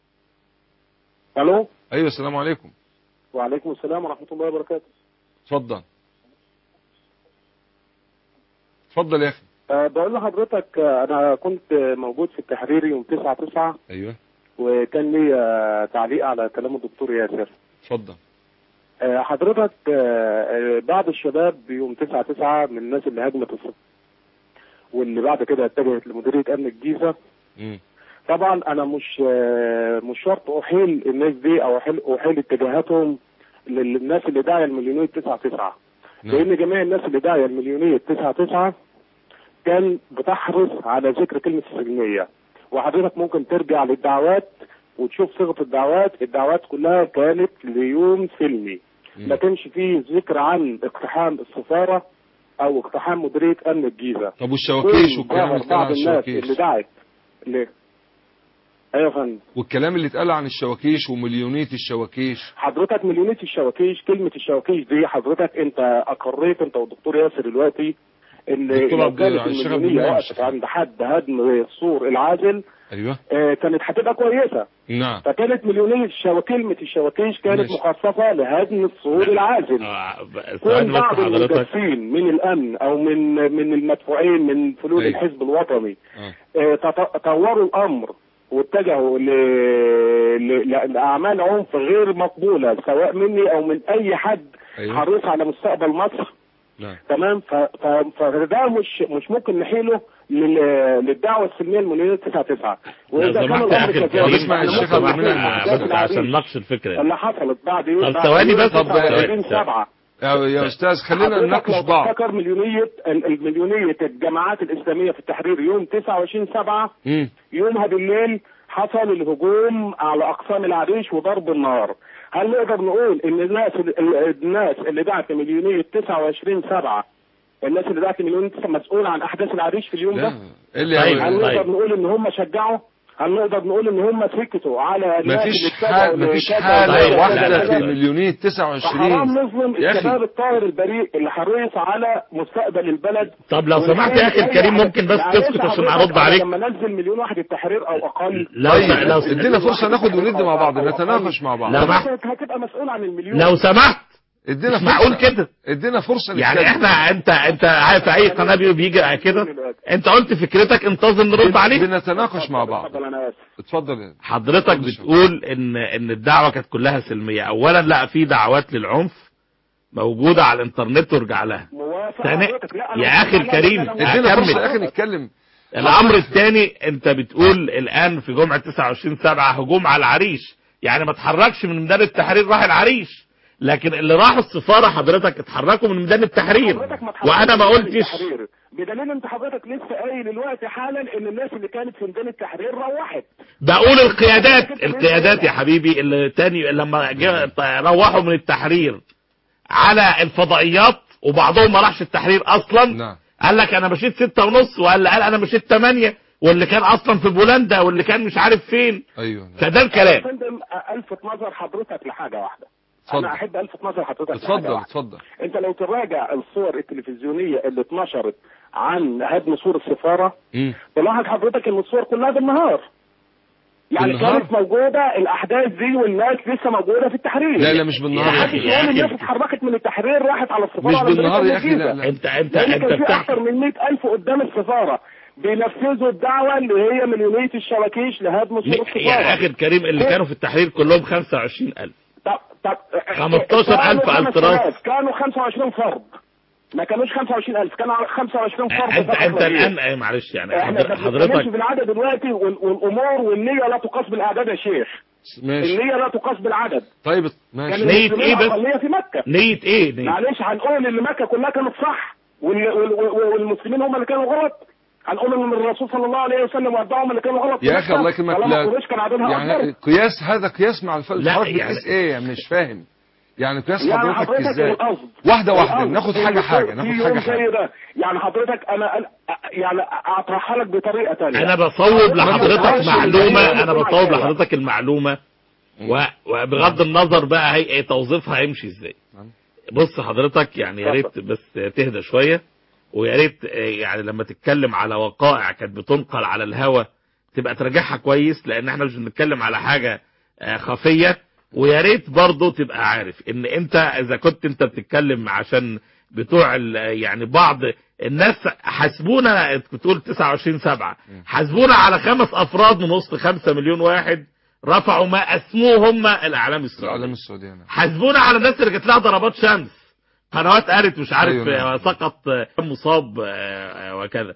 Speaker 3: الو
Speaker 1: ايوه السلام عليكم
Speaker 3: وعليكم السلام ورحمه الله وبركاته
Speaker 1: اتفضل اتفضل يا اخي
Speaker 3: أه بقول لحضرتك آه، انا كنت موجود في التحرير يوم 9 9
Speaker 1: ايوه
Speaker 3: وكان لي آه، تعليق على كلام الدكتور ياسر
Speaker 1: اتفضل
Speaker 3: آه، حضرتك آه، آه، بعض الشباب يوم 9 9 من الناس اللي هاجمت الصف واللي بعد كده اتجهت لمديريه امن الجيزه
Speaker 1: مم.
Speaker 3: طبعا انا مش آه، مش شرط احيل الناس دي او احيل احيل اتجاهاتهم للناس اللي داعيه المليونيه 9 9
Speaker 1: نعم.
Speaker 3: لان جميع الناس اللي داعيه المليونيه 9 9 كان بتحرص على ذكر كلمه السجنيه وحضرتك ممكن ترجع للدعوات وتشوف صيغه الدعوات الدعوات كلها كانت ليوم سلمي ما كانش فيه ذكر عن اقتحام السفاره او اقتحام مديريه امن الجيزه
Speaker 1: طب والشواكيش
Speaker 3: كل
Speaker 1: والكلام اللي
Speaker 3: ظهر
Speaker 1: اتقال
Speaker 3: بعض
Speaker 1: عن
Speaker 3: الناس اللي
Speaker 1: الشواكيش
Speaker 3: دعت ل- ايوه يا فندم
Speaker 1: والكلام اللي اتقال عن الشواكيش ومليونية الشواكيش
Speaker 3: حضرتك مليونية الشواكيش كلمة الشواكيش دي حضرتك انت اقريت انت والدكتور ياسر دلوقتي ان
Speaker 1: دكتور
Speaker 3: لو
Speaker 1: عبد-
Speaker 3: كانت
Speaker 1: الشيخ عبد
Speaker 3: المليونية
Speaker 1: المنعم
Speaker 3: وقفت
Speaker 1: الشيخ.
Speaker 3: عند حد هدم السور العازل
Speaker 1: ايوه
Speaker 3: آه، كانت هتبقى كويسة
Speaker 1: نعم
Speaker 3: فكانت مليونية الشواكيش كلمة الشواكيش كانت
Speaker 1: ماشي.
Speaker 3: مخصصة لهدم السور العازل
Speaker 2: آه، ب-
Speaker 3: كل
Speaker 2: ثواني بس
Speaker 3: بعض
Speaker 2: حضرتك
Speaker 3: المدرسين من الامن او من من المدفوعين من فلول
Speaker 1: أيوة.
Speaker 3: الحزب الوطني
Speaker 1: اه
Speaker 3: آه، تط- طوروا الامر واتجهوا ل- ل- لاعمال عنف غير مقبوله سواء مني او من اي حد
Speaker 1: أيوة.
Speaker 3: حريص على مستقبل مصر
Speaker 1: نعم
Speaker 3: تمام ف- ف- فده مش مش ممكن نحيله لل- للدعوه السلميه المنيره 9 9
Speaker 2: لو سمحت يا اخي الكريم
Speaker 1: اسمع
Speaker 2: لو
Speaker 1: الشيخ عبد
Speaker 2: سمحت،
Speaker 1: المنعم
Speaker 2: آه،
Speaker 1: العباسي
Speaker 2: بس عشان نناقش الفكره
Speaker 3: اللي حصلت بعد
Speaker 2: طب
Speaker 3: يوم بعد
Speaker 2: ثواني
Speaker 3: يوم
Speaker 2: بس. طب
Speaker 3: 29
Speaker 2: ثواني.
Speaker 3: 7
Speaker 1: يا يا استاذ خلينا
Speaker 3: حضرتك
Speaker 1: نناقش
Speaker 3: لو
Speaker 1: بعض
Speaker 3: تفتكر مليونيه ال- المليونيه الجماعات الاسلاميه في التحرير يوم 29 7
Speaker 1: مم.
Speaker 3: يومها بالليل حصل الهجوم على اقسام العريش وضرب النار هل نقدر نقول ان الناس ال- الناس اللي دعت مليونيه 29 7 الناس اللي دعت مليونيه 9 مسؤول عن احداث العريش في اليوم
Speaker 1: لا
Speaker 3: ده
Speaker 1: إيه اللي
Speaker 2: طيب،
Speaker 3: هل
Speaker 1: هو-
Speaker 3: نقدر
Speaker 2: طيب.
Speaker 3: نقول ان هم شجعوا هل نقدر نقول ان هم سكتوا على الناس
Speaker 1: مفيش
Speaker 3: اللي اتبعوا
Speaker 1: حال مفيش
Speaker 3: لكذا
Speaker 1: حالة
Speaker 2: طيب،
Speaker 3: وكذا
Speaker 1: واحدة
Speaker 3: وكذا
Speaker 1: في
Speaker 3: وكذا؟
Speaker 1: مليونية
Speaker 3: فحرام
Speaker 1: 29
Speaker 3: نظلم
Speaker 1: يا أخي.
Speaker 3: الشباب الطاهر البريء اللي حريص على مستقبل البلد
Speaker 2: طب لو سمحت يا اخي الكريم ممكن بس
Speaker 3: يعني
Speaker 2: تسكت
Speaker 3: أنت
Speaker 2: عشان
Speaker 3: حضرتك
Speaker 2: ارد عليك
Speaker 3: لما نزل مليون واحد التحرير او اقل
Speaker 2: لو
Speaker 1: طيب
Speaker 2: لو
Speaker 1: ادينا فرصة ناخد وندي مع بعض نتناقش مع بعض
Speaker 2: لا، ما-
Speaker 3: حضرتك هتبقى مسؤول عن المليون
Speaker 2: لو سمحت
Speaker 1: ادينا
Speaker 2: مش معقول
Speaker 1: فرصة
Speaker 2: كده
Speaker 1: ادينا فرصة
Speaker 2: يعني
Speaker 1: نتكلم.
Speaker 2: احنا انت انت عارف اي قناه بي- بيجي كده انت قلت فكرتك انتظر نرد عليك
Speaker 1: بنتناقش مع بعض
Speaker 3: اتفضل انا اسف
Speaker 1: اتفضل يا-
Speaker 2: حضرتك
Speaker 1: اتفضل
Speaker 2: بتقول ان ان الدعوه كانت كلها سلميه اولا لا في دعوات للعنف موجوده على الانترنت وارجع لها
Speaker 3: موافق
Speaker 2: ثاني-
Speaker 3: حضرتك. لا، أنا
Speaker 2: يا
Speaker 3: مش
Speaker 2: أخي
Speaker 3: معناه
Speaker 2: الكريم،
Speaker 3: إن أنا
Speaker 1: ادينا
Speaker 2: أكمل.
Speaker 1: فرصة يا اخي نتكلم
Speaker 2: الامر الثاني انت بتقول الان في جمعه 29 7 هجوم على العريش يعني ما اتحركش من ميدان التحرير راح العريش لكن اللي راحوا السفاره حضرتك اتحركوا من ميدان التحرير
Speaker 3: حضرتك ما
Speaker 2: وانا ما
Speaker 3: اتحركتش من
Speaker 2: قلتش
Speaker 3: التحرير. بدليل انت حضرتك لسه قايل دلوقتي حالا ان الناس اللي كانت في ميدان التحرير روحت
Speaker 2: بقول القيادات القيادات يا حبيبي اللي تاني لما جا- روحوا من التحرير على الفضائيات وبعضهم ما راحش التحرير اصلا
Speaker 1: نعم
Speaker 2: قال لك انا مشيت ستة ونص ولا قال انا مشيت تمانية واللي كان اصلا في بولندا واللي كان مش عارف فين
Speaker 1: ايوه نعم.
Speaker 2: فده
Speaker 3: يا
Speaker 2: الكلام
Speaker 3: فندم الفت نظر حضرتك لحاجه واحده
Speaker 1: اتفضل.
Speaker 3: انا احب الفت نظر حضرتك لحاجه
Speaker 1: اتفضل
Speaker 3: واحده
Speaker 1: اتفضل
Speaker 3: انت لو تراجع الصور التلفزيونيه اللي اتنشرت عن هدم سور السفاره
Speaker 1: مم.
Speaker 3: تلاحظ حضرتك ان الصور كلها بالنهار يعني
Speaker 1: بالنهار؟
Speaker 3: كانت موجوده الاحداث دي والناس لسه موجوده في التحرير
Speaker 1: لا لا مش بالنهار يا
Speaker 2: يا
Speaker 1: اخي
Speaker 2: أخي.
Speaker 3: محدش يقول الناس اتحركت من التحرير راحت على السفاره
Speaker 1: مش
Speaker 3: على
Speaker 1: بالنهار
Speaker 3: مدينة
Speaker 1: يا اخي لا
Speaker 3: الجيزة.
Speaker 1: لا
Speaker 2: انت انت
Speaker 3: لان
Speaker 2: انت
Speaker 3: كان في
Speaker 2: بتحكي
Speaker 3: اكثر من 100000 قدام السفاره بينفذوا الدعوه اللي هي مليونيه الشواكيش لهدم سور
Speaker 2: يا
Speaker 3: السفاره
Speaker 2: اخي الكريم اللي كانوا في التحرير كلهم 25000
Speaker 3: طب طب
Speaker 2: 15,000
Speaker 3: كانوا
Speaker 2: التراس.
Speaker 3: 5000 كانوا 25 فرد ما كانوش 25000 كانوا 25 فرد
Speaker 2: انت
Speaker 3: فقط
Speaker 2: انت
Speaker 3: لا غير.
Speaker 2: الان آه، معلش يعني
Speaker 3: احنا
Speaker 2: حضر-
Speaker 3: ما بنتكلمش
Speaker 2: حضرتك
Speaker 3: في العدد دلوقتي وال- والامور والنيه لا تقاس بالاعداد يا شيخ
Speaker 1: ماشي
Speaker 3: النيه لا تقاس بالعدد
Speaker 1: طيب
Speaker 3: كان
Speaker 1: ماشي
Speaker 2: نية
Speaker 3: المسلمين
Speaker 2: إيه بس؟
Speaker 3: اقليه في مكه
Speaker 2: نية ايه نية
Speaker 3: معلش هنقول ان مكه كلها كانت صح وال- وال- وال- والمسلمين هم اللي كانوا غلط هنقول ان الرسول صلى الله عليه وسلم واتباعهم هم اللي كانوا غلط في
Speaker 1: يا اخي
Speaker 3: مكة.
Speaker 1: الله يكرمك
Speaker 3: طالما
Speaker 1: لا
Speaker 3: قريش كان عددها
Speaker 1: يعني
Speaker 3: اكبر
Speaker 1: قياس هذا قياس مع الفرق
Speaker 2: لا،
Speaker 1: حضرتك
Speaker 2: يعني-
Speaker 1: بتقيس ايه يعني مش فاهم يعني قياس
Speaker 3: يعني
Speaker 1: حضرتك
Speaker 3: حضرتك
Speaker 1: ازاي
Speaker 3: القصد
Speaker 1: واحده واحده
Speaker 3: القصد
Speaker 1: ناخد
Speaker 3: إن
Speaker 1: حاجه
Speaker 3: في-
Speaker 1: حاجه
Speaker 3: في
Speaker 1: ناخد
Speaker 3: يوم
Speaker 1: حاجه
Speaker 3: زي
Speaker 1: حاجه
Speaker 3: ده يعني حضرتك انا أنا- يعني اطرحها لك بطريقه ثانيه
Speaker 2: انا بصوب لحضرتك
Speaker 3: معلش،
Speaker 2: معلومة
Speaker 3: يعني
Speaker 2: انا
Speaker 3: بسمع
Speaker 2: بصوب
Speaker 3: كده.
Speaker 2: لحضرتك المعلومة و- وبغض النظر بقى هي توظيفها هيمشي ازاي
Speaker 1: نعم.
Speaker 2: بص حضرتك يعني يا ريت بس تهدى شوية ويا ريت آه، يعني لما تتكلم على وقائع كانت بتنقل على الهوا تبقى تراجعها كويس لان احنا مش بنتكلم على حاجة آه، خفية ويا ريت برضه تبقى عارف ان انت اذا كنت انت بتتكلم عشان بتوع ال- يعني بعض الناس حاسبونا بتقول 29 7 حاسبونا على خمس افراد من وسط 5 مليون واحد رفعوا ما اسموه هم الاعلام
Speaker 1: الاعلام
Speaker 2: السعوديه
Speaker 1: السعوديه نعم.
Speaker 2: حاسبونا على الناس اللي جات لها ضربات شمس قنوات قالت مش عارف
Speaker 1: أيوة نعم.
Speaker 2: آه، سقط آه، مصاب آه، آه، وكذا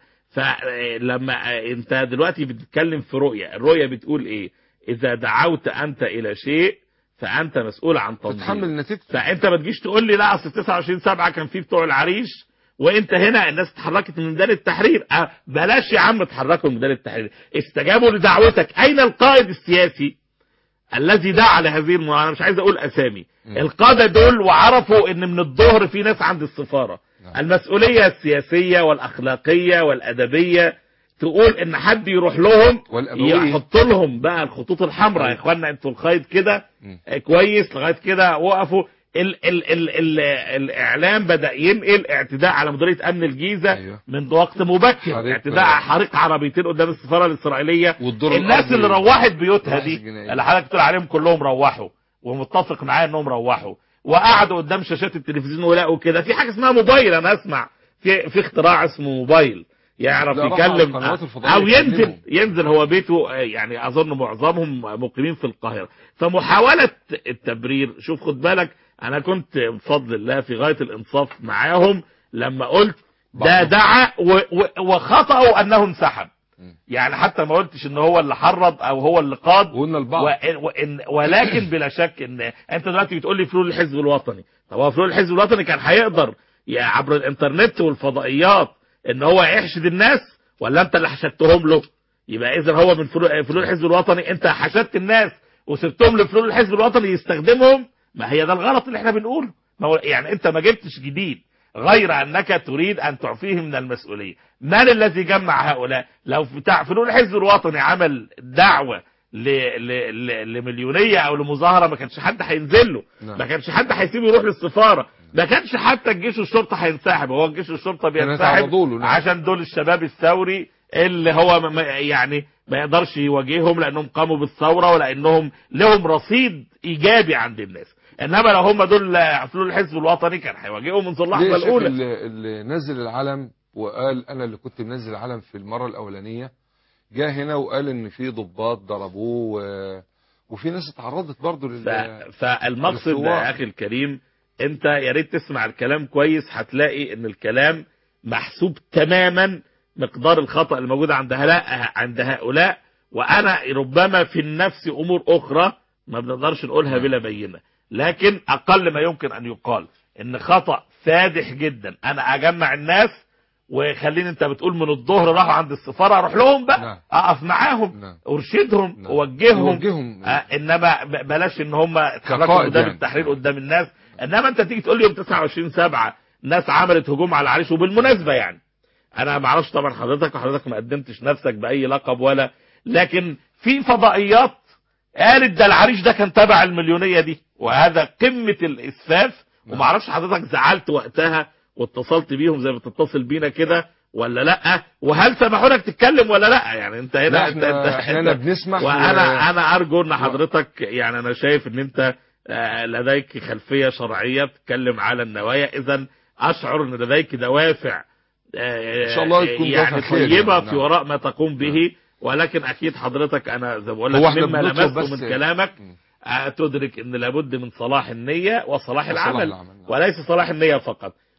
Speaker 2: فلما انت دلوقتي بتتكلم في رؤيه الرؤيه بتقول ايه اذا دعوت انت الى شيء فانت مسؤول عن
Speaker 1: تتحمل
Speaker 2: تنظيمه
Speaker 1: نتيجته
Speaker 2: فانت ما تجيش تقول لي لا اصل 29 7 كان في بتوع العريش وانت هنا الناس اتحركت من ميدان التحرير أه بلاش يا عم اتحركوا من ميدان التحرير استجابوا لدعوتك اين القائد السياسي الذي دعا لهذه الم... انا مش عايز اقول اسامي
Speaker 1: م.
Speaker 2: القاده دول وعرفوا ان من الظهر في ناس عند السفاره
Speaker 1: نعم.
Speaker 2: المسؤوليه السياسيه والاخلاقيه والادبيه تقول ان حد يروح لهم
Speaker 1: والأبوية.
Speaker 2: يحط لهم بقى الخطوط الحمراء يا اخوانا انتوا الخيط كده
Speaker 1: م.
Speaker 2: آه، كويس لغايه كده وقفوا ال ال ال ال الاعلام بدا ينقل اعتداء على مديريه امن الجيزه
Speaker 1: أيوه.
Speaker 2: من وقت مبكر
Speaker 1: حريق-
Speaker 2: اعتداء حريق عربيتين قدام السفاره الاسرائيليه
Speaker 1: والدور
Speaker 2: الناس
Speaker 1: الأرضي
Speaker 2: اللي روحت بيوتها
Speaker 1: بحث
Speaker 2: دي
Speaker 1: جنائي.
Speaker 2: اللي حضرتك بتقول عليهم كلهم روحوا ومتفق معايا انهم روحوا وقعدوا قدام شاشات التلفزيون ولقوا كده في حاجه اسمها موبايل انا اسمع في في اختراع اسمه موبايل يعرف
Speaker 1: لا، راحوا على
Speaker 2: يكلم
Speaker 1: القنوات الفضائية
Speaker 2: او ينزل
Speaker 1: يكلموا.
Speaker 2: ينزل هو بيته آه، يعني اظن معظمهم مقيمين في القاهره فمحاوله التبرير شوف خد بالك انا كنت بفضل الله في غايه الانصاف معاهم لما قلت ده
Speaker 1: بعضهم.
Speaker 2: دعا و- و- وخطأوا انه انسحب
Speaker 1: مم.
Speaker 2: يعني حتى ما قلتش ان هو اللي حرض او هو اللي قاد
Speaker 1: وقلنا البعض
Speaker 2: وإن وإن ولكن بلا شك ان انت دلوقتي بتقول لي فلول الحزب الوطني طب هو فلول الحزب الوطني كان هيقدر يا عبر الانترنت والفضائيات ان هو يحشد الناس ولا انت اللي حشدتهم له يبقى اذا هو من فلول فلول الحزب الوطني انت حشدت الناس وسبتهم لفلول الحزب الوطني يستخدمهم ما هي ده الغلط اللي احنا بنقوله ما هو يعني انت ما جبتش جديد غير انك تريد ان تعفيهم من المسؤوليه من الذي جمع هؤلاء لو بتاع فلول الحزب الوطني عمل دعوه ل... ل... ل... لمليونيه او لمظاهره ما كانش حد هينزل له
Speaker 1: نعم.
Speaker 2: ما كانش حد هيسيبه يروح للسفاره ما كانش حتى الجيش والشرطه هينسحب هو الجيش والشرطه
Speaker 1: كانوا
Speaker 2: بينسحب
Speaker 1: يتعرضوا له، نعم.
Speaker 2: عشان دول الشباب الثوري اللي هو ما- ما- يعني ما يقدرش يواجههم لانهم قاموا بالثوره ولانهم لهم رصيد ايجابي عند الناس انما لو هم دول فلول الحزب الوطني كان هيواجههم منذ اللحظه
Speaker 1: ليه يا شيخ
Speaker 2: الاولى
Speaker 1: اللي, اللي نزل العلم وقال انا اللي كنت منزل العلم في المره الاولانيه جاء هنا وقال ان في ضباط ضربوه و... وفي ناس اتعرضت برضه
Speaker 2: ف...
Speaker 1: لل
Speaker 2: فالمقصد
Speaker 1: الثوار.
Speaker 2: يا اخي الكريم انت يا ريت تسمع الكلام كويس هتلاقي ان الكلام محسوب تماما مقدار الخطا اللي موجود عند هؤلاء عند هؤلاء وانا ربما في النفس امور اخرى ما بنقدرش نقولها بلا بينه لكن اقل ما يمكن ان يقال ان خطا فادح جدا انا اجمع الناس وخليني انت بتقول من الظهر راحوا عند السفاره اروح لهم بقى
Speaker 1: نعم.
Speaker 2: اقف معاهم
Speaker 1: نعم.
Speaker 2: ارشدهم
Speaker 1: نعم.
Speaker 2: اوجههم
Speaker 1: يوجههم.
Speaker 2: آه انما ب- بلاش ان هم اتحركوا
Speaker 1: كقائد
Speaker 2: قدام
Speaker 1: يعني.
Speaker 2: التحرير قدام الناس انما انت تيجي تقول لي يوم 29 7 ناس عملت هجوم على العريش وبالمناسبه يعني انا ما اعرفش طبعا حضرتك وحضرتك ما قدمتش نفسك باي لقب ولا لكن في فضائيات قالت ده العريش ده كان تبع المليونيه دي وهذا قمه الاسفاف وما اعرفش حضرتك زعلت وقتها واتصلت بيهم زي ما بتتصل بينا كده ولا لا وهل سمحوا لك تتكلم ولا لا يعني انت هنا
Speaker 1: لا
Speaker 2: انت
Speaker 1: احنا
Speaker 2: انت
Speaker 1: احنا بنسمح
Speaker 2: وانا انا ارجو ان حضرتك يعني انا شايف ان انت آه، لديك خلفيه شرعيه بتتكلم على النوايا اذا اشعر ان لديك دوافع آه،
Speaker 1: إن شاء الله يكون
Speaker 2: يعني
Speaker 1: دوافع خير
Speaker 2: طيبه
Speaker 1: يعني،
Speaker 2: في
Speaker 1: نعم.
Speaker 2: وراء ما تقوم به ولكن اكيد حضرتك انا زي ما بقول
Speaker 1: هو
Speaker 2: لك
Speaker 1: احنا
Speaker 2: مما
Speaker 1: بنطلب
Speaker 2: لمسته
Speaker 1: بس-
Speaker 2: من كلامك
Speaker 1: مم.
Speaker 2: آه، تدرك ان لابد من صلاح النية وصلاح
Speaker 1: وصلاح
Speaker 2: العمل
Speaker 1: العمل، نعم.
Speaker 2: وليس صلاح النية فقط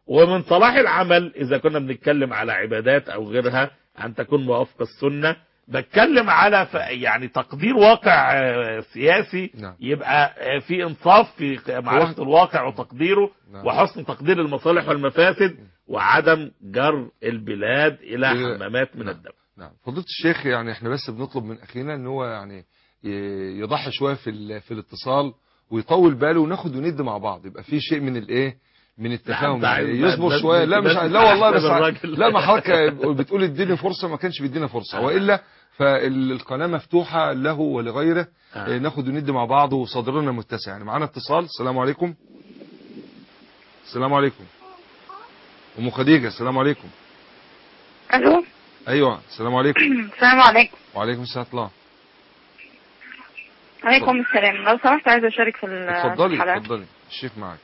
Speaker 2: ومن صلاح العمل اذا كنا بنتكلم على عبادات او غيرها ان تكون موافقه السنه بتكلم على ف- يعني تقدير واقع آه، سياسي
Speaker 1: نعم.
Speaker 2: يبقى آه، في انصاف في معرفه الواقع وتقديره
Speaker 1: نعم.
Speaker 2: وحسن تقدير المصالح والمفاسد وعدم جر البلاد الى
Speaker 1: إلى-
Speaker 2: حمامات من
Speaker 1: نعم.
Speaker 2: الدم
Speaker 1: نعم فضيلة الشيخ يعني احنا بس بنطلب من اخينا ان هو يعني ي- يضحي شويه في ال- في الاتصال ويطول باله وناخد وند مع بعض يبقى في شيء من الايه من التفاهم
Speaker 2: أنت عايز
Speaker 1: يعني
Speaker 2: بقى
Speaker 1: يصبر
Speaker 2: الناس
Speaker 1: شويه
Speaker 2: دي
Speaker 1: لا مش
Speaker 2: تنزل
Speaker 1: لا والله
Speaker 2: أحسن
Speaker 1: بس ع-
Speaker 2: الراجل.
Speaker 1: لا ما حضرتك بتقول اديني فرصه ما كانش بيدينا فرصه والا فالقناه مفتوحه له ولغيره
Speaker 2: آه.
Speaker 1: آه. ناخد وند مع بعض وصدرنا متسع يعني معانا اتصال السلام عليكم السلام عليكم ام خديجه السلام عليكم
Speaker 4: الو
Speaker 1: ايوه السلام عليكم
Speaker 4: السلام عليكم
Speaker 1: وعليكم السلام ورحمه الله
Speaker 4: عليكم السلام لو سمحت عايزه اشارك في ال- في
Speaker 1: اتفضلي
Speaker 4: الحلقه
Speaker 1: اتفضلي الشيخ معاك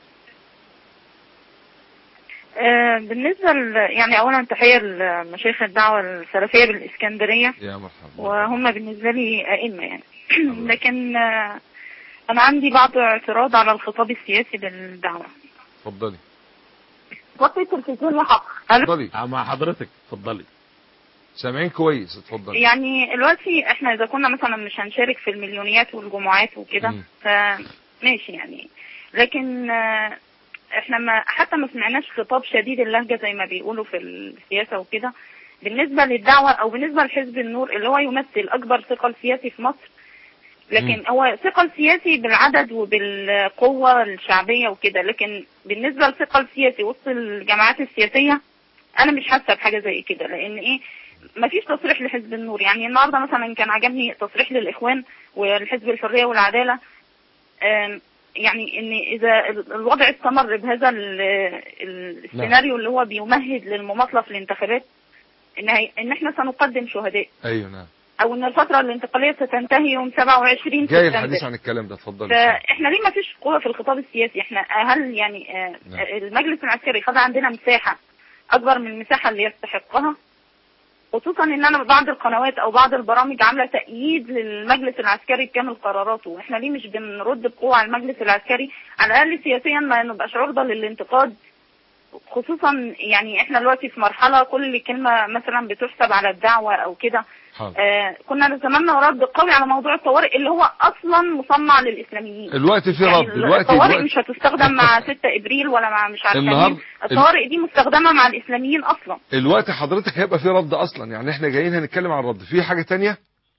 Speaker 4: آه، بالنسبه ل... يعني اولا تحيه لمشايخ الدعوه السلفيه بالاسكندريه
Speaker 1: يا مرحبا
Speaker 4: وهم بالنسبه لي ائمه يعني لكن آه، انا عندي بعض اعتراض على الخطاب السياسي للدعوه
Speaker 1: اتفضلي
Speaker 4: وطي التلفزيون وحق ألو؟
Speaker 1: اتفضلي
Speaker 2: آه، مع حضرتك اتفضلي
Speaker 1: سامعين كويس اتفضلي
Speaker 4: يعني دلوقتي احنا اذا كنا مثلا مش هنشارك في المليونيات والجمعات وكده
Speaker 1: مم.
Speaker 4: فماشي يعني لكن آه، احنا ما حتى ما سمعناش خطاب شديد اللهجه زي ما بيقولوا في السياسه وكده بالنسبه للدعوه او بالنسبه لحزب النور اللي هو يمثل اكبر ثقل سياسي في مصر لكن
Speaker 1: مم.
Speaker 4: هو ثقل سياسي بالعدد وبالقوه الشعبيه وكده لكن بالنسبه لثقل سياسي وسط الجماعات السياسيه انا مش حاسه بحاجه زي كده لان ايه ما فيش تصريح لحزب النور يعني النهارده مثلا كان عجبني تصريح للاخوان والحزب الحريه والعداله آم، يعني ان اذا ال- الوضع استمر بهذا ال- ال- السيناريو اللي هو بيمهد للمماطله في الانتخابات ان هي- ان احنا سنقدم شهداء
Speaker 1: ايوه نعم
Speaker 4: او ان الفتره الانتقاليه ستنتهي يوم 27
Speaker 1: جاي
Speaker 4: سبتمبر
Speaker 1: الحديث عن الكلام ده اتفضلي
Speaker 4: فاحنا ليه ما فيش قوه في الخطاب السياسي احنا هل يعني آه،
Speaker 1: نعم.
Speaker 4: المجلس العسكري خد عندنا مساحه اكبر من المساحه اللي يستحقها خصوصا ان انا بعض القنوات او بعض البرامج عامله تأييد للمجلس العسكري بكامل قراراته احنا ليه مش بنرد بقوه على المجلس العسكري على الاقل سياسيا ما نبقاش عرضه للانتقاد خصوصا يعني احنا دلوقتي في مرحله كل كلمه مثلا بتحسب على الدعوه او كده
Speaker 1: حاضر
Speaker 4: آه كنا نتمنى رد قوي على موضوع الطوارئ اللي هو اصلا مصنع للاسلاميين
Speaker 1: الوقت في
Speaker 4: يعني
Speaker 1: رد الوقت
Speaker 4: الطوارئ
Speaker 1: الوقت
Speaker 4: مش هتستخدم مع 6 ابريل ولا مع مش عارفه
Speaker 1: النهار-
Speaker 4: مين الطوارئ دي مستخدمه مع الاسلاميين اصلا
Speaker 1: الوقت حضرتك هيبقى في رد اصلا يعني احنا جايين هنتكلم عن الرد في حاجه تانية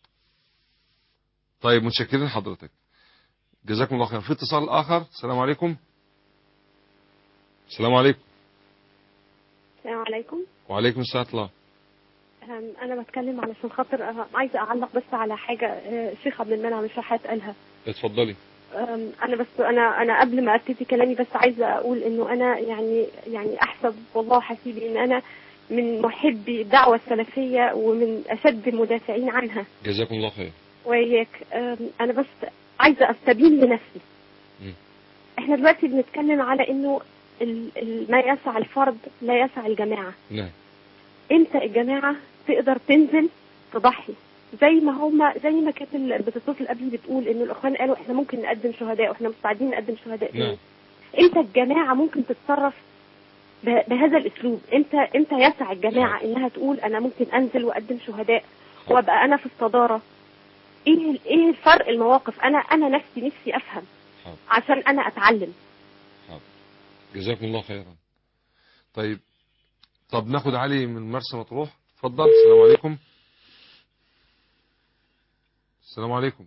Speaker 1: طيب متشكرين حضرتك جزاكم الله خير في اتصال اخر السلام عليكم السلام عليكم
Speaker 5: السلام عليكم
Speaker 1: وعليكم السلام ورحمه الله
Speaker 5: أم، انا بتكلم علشان خاطر أه، عايزه اعلق بس على حاجه أه، الشيخ عبد المنعم الشحات قالها
Speaker 1: اتفضلي
Speaker 5: أم، انا بس انا انا قبل ما ابتدي كلامي بس عايزه اقول انه انا يعني يعني احسب والله حسيبي ان انا من محبي الدعوه السلفيه ومن اشد المدافعين عنها
Speaker 1: جزاكم الله خير
Speaker 5: وياك أم، انا بس عايزه استبين لنفسي
Speaker 1: مم.
Speaker 5: احنا دلوقتي بنتكلم على انه ال- ال- ما يسع الفرد لا يسع الجماعه
Speaker 1: نعم
Speaker 5: امتى الجماعه تقدر تنزل تضحي زي ما هما زي ما كانت اللي بتتصل قبلي بتقول انه الاخوان قالوا احنا ممكن نقدم شهداء واحنا مستعدين نقدم شهداء
Speaker 1: نعم.
Speaker 5: امتى الجماعه ممكن تتصرف ب- بهذا الاسلوب امتى امتى يسع الجماعه
Speaker 1: نعم.
Speaker 5: انها تقول انا ممكن انزل واقدم شهداء وابقى انا في الصداره ايه ال- ايه الفرق المواقف انا انا نفسي نفسي افهم
Speaker 1: حاضر.
Speaker 5: عشان انا اتعلم
Speaker 1: جزاكم الله خيرا طيب طب ناخد علي من مرسى مطروح اتفضل السلام عليكم السلام عليكم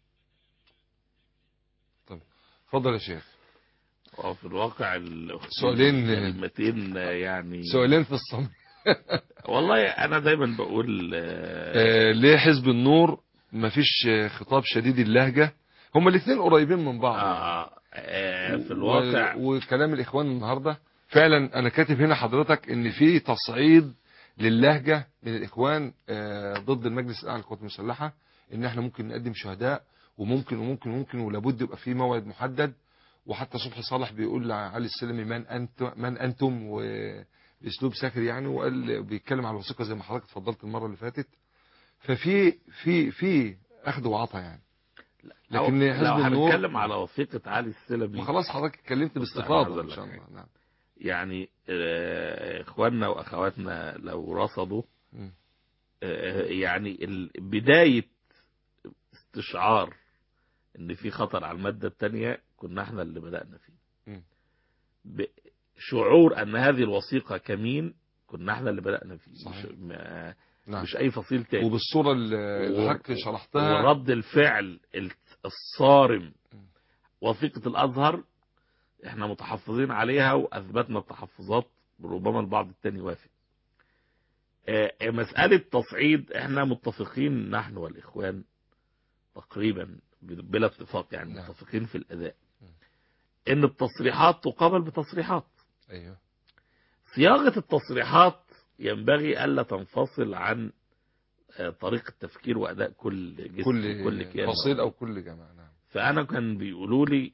Speaker 1: طب اتفضل يا شيخ
Speaker 2: وفي الواقع ال-
Speaker 1: سؤالين-
Speaker 2: كلمتين يعني
Speaker 1: سؤالين في الصمت
Speaker 2: والله انا دايما بقول آه،
Speaker 1: آه ليه حزب النور مفيش آه، خطاب شديد اللهجة هما الاثنين قريبين من بعض
Speaker 2: آه آه، في الواقع
Speaker 1: و- وكلام الاخوان النهارده فعلا انا كاتب هنا حضرتك ان في تصعيد للهجه من الاخوان آه، ضد المجلس الاعلى للقوات المسلحه ان احنا ممكن نقدم شهداء وممكن وممكن وممكن ولابد يبقى في موعد محدد وحتى صبحي صالح بيقول لعلي السلمي من انتم من انتم وباسلوب ساخر يعني وقال بيتكلم على الوثيقه زي ما حضرتك اتفضلت المره اللي فاتت ففي في في اخذ وعطا يعني لكن
Speaker 2: لو
Speaker 1: حزب النور
Speaker 2: هنتكلم على وثيقة علي السلمي
Speaker 1: ما خلاص حضرتك اتكلمت
Speaker 2: لا،
Speaker 1: باستفاضه
Speaker 2: أنا
Speaker 1: ان شاء
Speaker 2: عايز
Speaker 1: الله نعم
Speaker 2: يعني آه، اخواننا واخواتنا لو رصدوا
Speaker 1: مم.
Speaker 2: آه، يعني ال- بداية استشعار ان في خطر على المادة التانية كنا احنا اللي بدأنا فيه
Speaker 1: مم.
Speaker 2: ب- شعور ان هذه الوثيقة كمين كنا احنا اللي بدأنا فيه
Speaker 1: صحيح.
Speaker 2: مش, ما-
Speaker 1: نعم
Speaker 2: مش اي فصيل تاني
Speaker 1: وبالصورة اللي اللي
Speaker 2: و-
Speaker 1: حضرتك شرحتها
Speaker 2: ورد الفعل ال- الصارم وثيقة الازهر احنا متحفظين عليها واثبتنا التحفظات ربما البعض التاني وافق آه، مسألة تصعيد احنا متفقين نحن والإخوان تقريبا بلا اتفاق يعني
Speaker 1: نعم.
Speaker 2: متفقين في الأداء إن التصريحات تقابل بتصريحات
Speaker 1: ايوه
Speaker 2: صياغة التصريحات ينبغي ألا تنفصل عن آه، طريقة تفكير وأداء كل جسم
Speaker 1: كل
Speaker 2: كل كيان
Speaker 1: فصيل او كل جماعة نعم
Speaker 2: فأنا كان بيقولوا لي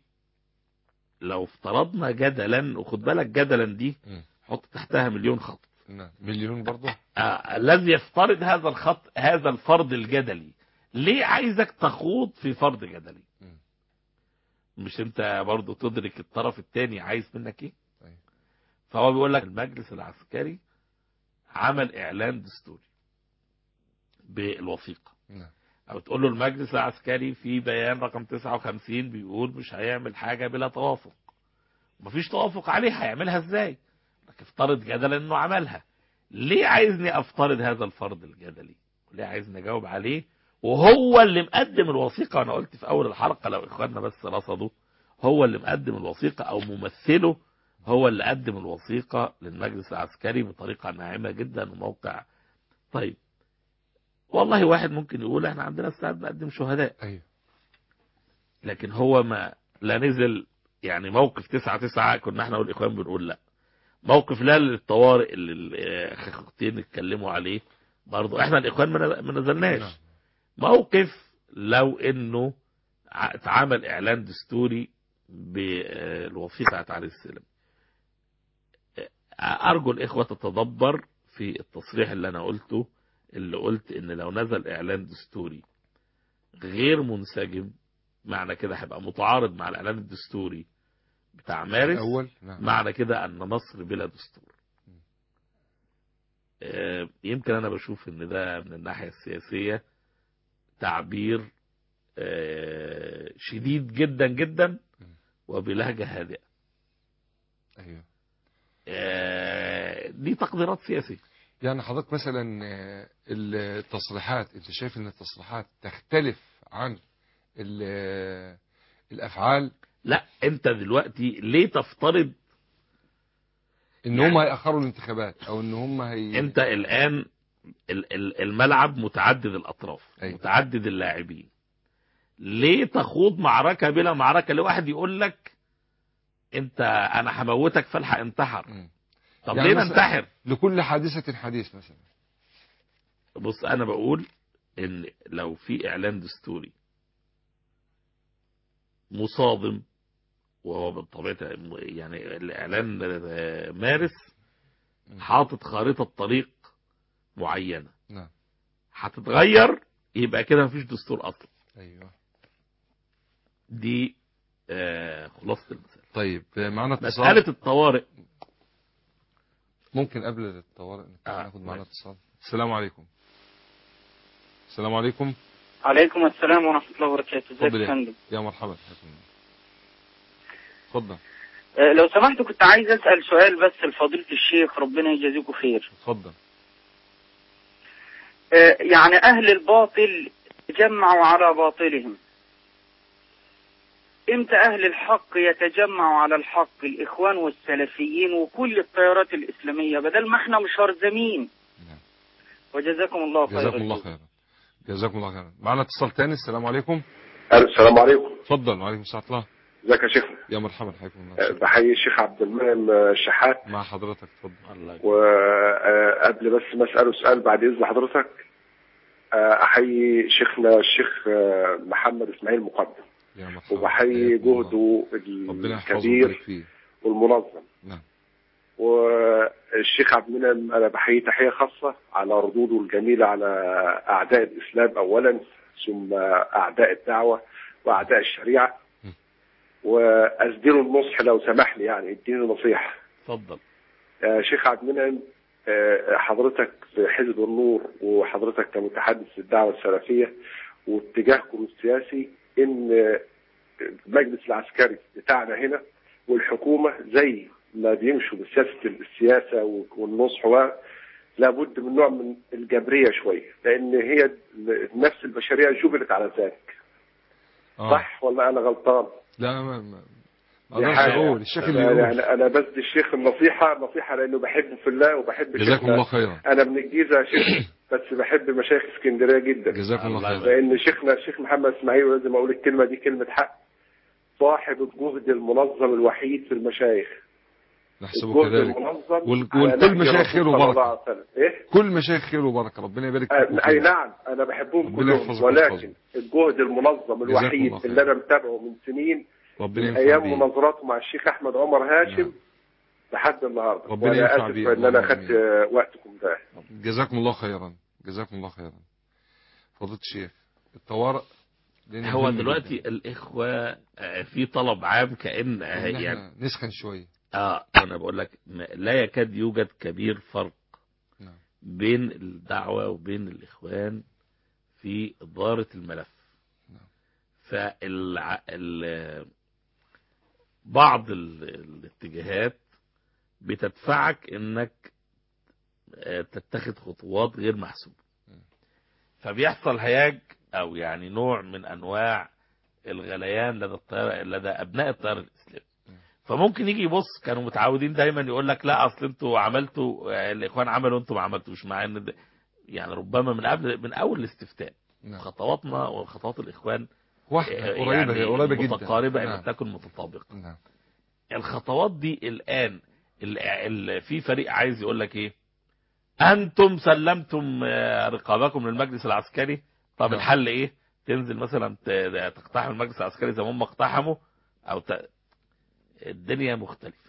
Speaker 2: لو افترضنا جدلا وخد بالك جدلا دي
Speaker 1: مم.
Speaker 2: حط تحتها مليون خط
Speaker 1: نعم مليون برضه
Speaker 2: آه، الذي يفترض هذا الخط هذا الفرض الجدلي ليه عايزك تخوض في فرض جدلي
Speaker 1: مم.
Speaker 2: مش انت برضو تدرك الطرف الثاني عايز منك ايه
Speaker 1: طيب.
Speaker 2: فهو بيقول لك المجلس العسكري عمل اعلان دستوري بالوثيقه
Speaker 1: نعم
Speaker 2: او تقول له المجلس العسكري في بيان رقم 59 بيقول مش هيعمل حاجه بلا توافق مفيش توافق عليها هيعملها ازاي لك افترض جدلا انه عملها ليه عايزني افترض هذا الفرض الجدلي ليه عايزني اجاوب عليه وهو اللي مقدم الوثيقه وانا قلت في اول الحلقه لو اخواننا بس رصدوا هو اللي مقدم الوثيقه او ممثله هو اللي قدم الوثيقه للمجلس العسكري بطريقه ناعمه جدا وموقع طيب والله واحد ممكن يقول احنا عندنا ساعات بنقدم شهداء
Speaker 1: ايوه
Speaker 2: لكن هو ما لا نزل يعني موقف تسعة تسعة كنا احنا والاخوان بنقول لا موقف لا للطوارئ اللي الاخوتين اتكلموا عليه برضه احنا الاخوان ما نز- ما نزلناش
Speaker 1: نعم.
Speaker 2: موقف لو انه ع- اتعمل اعلان دستوري بالوثيقه بتاعت علي السلم ارجو الاخوه تتدبر في التصريح اللي انا قلته اللي قلت ان لو نزل اعلان دستوري غير منسجم معنى كده هيبقى متعارض مع الاعلان الدستوري بتاع مارس
Speaker 1: الاول نعم
Speaker 2: معنى كده ان مصر بلا دستور آه، يمكن انا بشوف ان ده من الناحية السياسية تعبير آه، شديد جدا جدا وبلهجة هادئة
Speaker 1: ايوه
Speaker 2: آه، دي تقديرات سياسية
Speaker 1: يعني حضرتك مثلا آه، التصريحات انت شايف ان التصريحات تختلف عن ال- آه، الافعال
Speaker 2: لا انت دلوقتي ليه تفترض
Speaker 1: ان
Speaker 2: يعني-
Speaker 1: هم هيأخروا الانتخابات او ان هم هي
Speaker 2: انت الان ال- ال- الملعب متعدد الاطراف
Speaker 1: أيوة.
Speaker 2: متعدد اللاعبين ليه تخوض معركة بلا معركة لواحد يقول لك انت انا هموتك فالحق انتحر
Speaker 1: مم.
Speaker 2: طب
Speaker 1: يعني
Speaker 2: ليه
Speaker 1: مثلا-
Speaker 2: ننتحر
Speaker 1: لكل حادثة حديث مثلا
Speaker 2: بص انا بقول ان لو في اعلان دستوري مصادم وهو بالطبيعة يعني الاعلان مارس حاطط خارطة طريق معينة
Speaker 1: نعم
Speaker 2: هتتغير يبقى كده مفيش دستور اصلا
Speaker 1: ايوه
Speaker 2: دي آه خلاصة المسألة
Speaker 1: طيب آه، معانا اتصال
Speaker 2: مسألة الطوارئ
Speaker 1: ممكن قبل الطوارئ
Speaker 2: آه،
Speaker 1: ناخد معانا
Speaker 2: ماشي.
Speaker 1: اتصال السلام عليكم السلام عليكم
Speaker 6: عليكم السلام ورحمة الله وبركاته ازيك
Speaker 1: اتفضل
Speaker 6: يا
Speaker 1: يا-
Speaker 6: فندم
Speaker 1: يا مرحبا حياكم الله. اتفضل
Speaker 6: آه، لو سمحت كنت عايز أسأل سؤال بس لفضيلة الشيخ ربنا يجازيكم خير
Speaker 1: اتفضل
Speaker 6: آه، يعني أهل الباطل تجمعوا على باطلهم امتى أهل الحق يتجمعوا على الحق الإخوان والسلفيين وكل التيارات الإسلامية بدل ما احنا مشرذمين
Speaker 1: نعم.
Speaker 6: وجزاكم الله خيرا
Speaker 1: جزاكم الله خيرا جزاكم الله خيرا معانا اتصال تاني السلام عليكم
Speaker 7: السلام عليكم
Speaker 1: اتفضل وعليكم السلام ورحمة الله
Speaker 7: ازيك يا شيخنا
Speaker 1: يا مرحبا حياكم
Speaker 7: أه،
Speaker 1: الله
Speaker 7: بحيي الشيخ عبد المنعم أه، الشحات
Speaker 1: مع حضرتك اتفضل
Speaker 2: الله يكرمك.
Speaker 7: وقبل بس ما اساله سؤال بعد اذن حضرتك أه، احيي شيخنا الشيخ أه، محمد اسماعيل مقدم
Speaker 1: يا مرحبا
Speaker 7: وبحيي
Speaker 1: حياكم الله.
Speaker 7: جهده
Speaker 1: ربنا يحفظه
Speaker 7: الكبير
Speaker 1: ويبارك فيه
Speaker 7: والمنظم
Speaker 1: نعم
Speaker 7: والشيخ عبد المنعم انا بحيي تحيه خاصه على ردوده الجميله على اعداء الاسلام اولا ثم اعداء الدعوه واعداء الشريعه
Speaker 1: م.
Speaker 7: وازدروا النصح لو سمح لي يعني اديني نصيحه
Speaker 2: اتفضل
Speaker 7: آه، شيخ عبد المنعم آه، حضرتك في حزب النور وحضرتك كمتحدث الدعوة السلفية واتجاهكم السياسي ان آه، المجلس العسكري بتاعنا هنا والحكومة زي ما بيمشوا بسياسة السياسة والنصح و لابد من نوع من الجبرية شوية لأن هي النفس البشرية جبلت على ذلك
Speaker 1: آه.
Speaker 7: صح ولا أنا غلطان؟
Speaker 1: لا ما ما ما
Speaker 7: دي
Speaker 1: اقدرش
Speaker 7: حاجة.
Speaker 1: اقول الشيخ اللي
Speaker 7: أنا-
Speaker 1: يقول
Speaker 7: يعني أنا بدي الشيخ النصيحة نصيحة لأنه بحبه في الله وبحب
Speaker 1: جزاكم
Speaker 7: شيخنا.
Speaker 1: الله خيرا
Speaker 7: أنا من الجيزة يا شيخ بس بحب مشايخ اسكندرية جدا
Speaker 1: جزاكم الله
Speaker 2: الله
Speaker 1: خيرا
Speaker 7: لأن شيخنا الشيخ محمد إسماعيل ولازم أقول الكلمة دي كلمة حق صاحب الجهد المنظم الوحيد في المشايخ
Speaker 1: نحسبه
Speaker 7: الجهد
Speaker 1: كذلك
Speaker 7: المنظم
Speaker 1: وال-
Speaker 7: على
Speaker 1: والكل
Speaker 7: نهج
Speaker 1: مشايخ
Speaker 7: الرسول
Speaker 1: خير
Speaker 7: صلى
Speaker 1: وبركة.
Speaker 7: الله عليه وسلم. إيه؟
Speaker 1: كل مشايخ خير وبركه ربنا يبارك
Speaker 7: آه،
Speaker 1: فيكم
Speaker 7: اي
Speaker 1: فيهم.
Speaker 7: نعم انا بحبهم
Speaker 1: ربنا
Speaker 7: كلهم
Speaker 1: يحفظكم
Speaker 7: ولكن
Speaker 1: ويحفظهم.
Speaker 7: الجهد المنظم الوحيد
Speaker 1: الله خير.
Speaker 7: اللي انا متابعه من سنين
Speaker 1: ربنا
Speaker 7: من
Speaker 1: ينفع
Speaker 7: ايام
Speaker 1: بيه.
Speaker 7: مناظراته مع الشيخ احمد عمر هاشم
Speaker 1: نعم.
Speaker 7: لحد النهارده
Speaker 1: ربنا
Speaker 7: وانا
Speaker 1: ينفع
Speaker 7: اسف
Speaker 1: بيه.
Speaker 7: ان انا
Speaker 1: اللهم
Speaker 7: اخذت
Speaker 1: آمين.
Speaker 7: آه، وقتكم ده
Speaker 1: جزاكم الله خيرا جزاكم الله خيرا فضيلة الشيخ الطوارئ لأن
Speaker 2: هو
Speaker 1: مهم
Speaker 2: دلوقتي
Speaker 1: جداً.
Speaker 2: الإخوة آه، في طلب عام كأن آه،
Speaker 1: إن
Speaker 2: يعني
Speaker 1: احنا نسخن شويه
Speaker 2: اه انا بقول لك ما- لا يكاد يوجد كبير فرق
Speaker 1: نعم.
Speaker 2: بين الدعوة وبين الإخوان في إدارة الملف
Speaker 1: نعم.
Speaker 2: فال ال... بعض ال... الاتجاهات بتدفعك انك آه، تتخذ خطوات غير محسوبة فبيحصل هياج او يعني نوع من انواع الغليان لدى الطيار لدى ابناء التيار الاسلامي فممكن يجي يبص كانوا متعودين دايما يقول لك لا اصل انتوا عملتوا آه، الاخوان عملوا انتوا ما عملتوش مع ان ده- يعني ربما من قبل من اول الاستفتاء
Speaker 1: نعم.
Speaker 2: خطواتنا وخطوات الاخوان
Speaker 1: واحده
Speaker 2: آه،
Speaker 1: قريبه
Speaker 2: يعني
Speaker 1: هي قريبه جدا
Speaker 2: متقاربه ان
Speaker 1: نعم.
Speaker 2: لم تكن متطابقه
Speaker 1: نعم
Speaker 2: الخطوات دي الان ال- ال- في فريق عايز يقول لك ايه انتم سلمتم آه، رقابكم للمجلس العسكري طب
Speaker 1: نعم.
Speaker 2: الحل ايه تنزل مثلا ت- تقتحم المجلس العسكري زي ما هم اقتحموا او ت... الدنيا مختلفه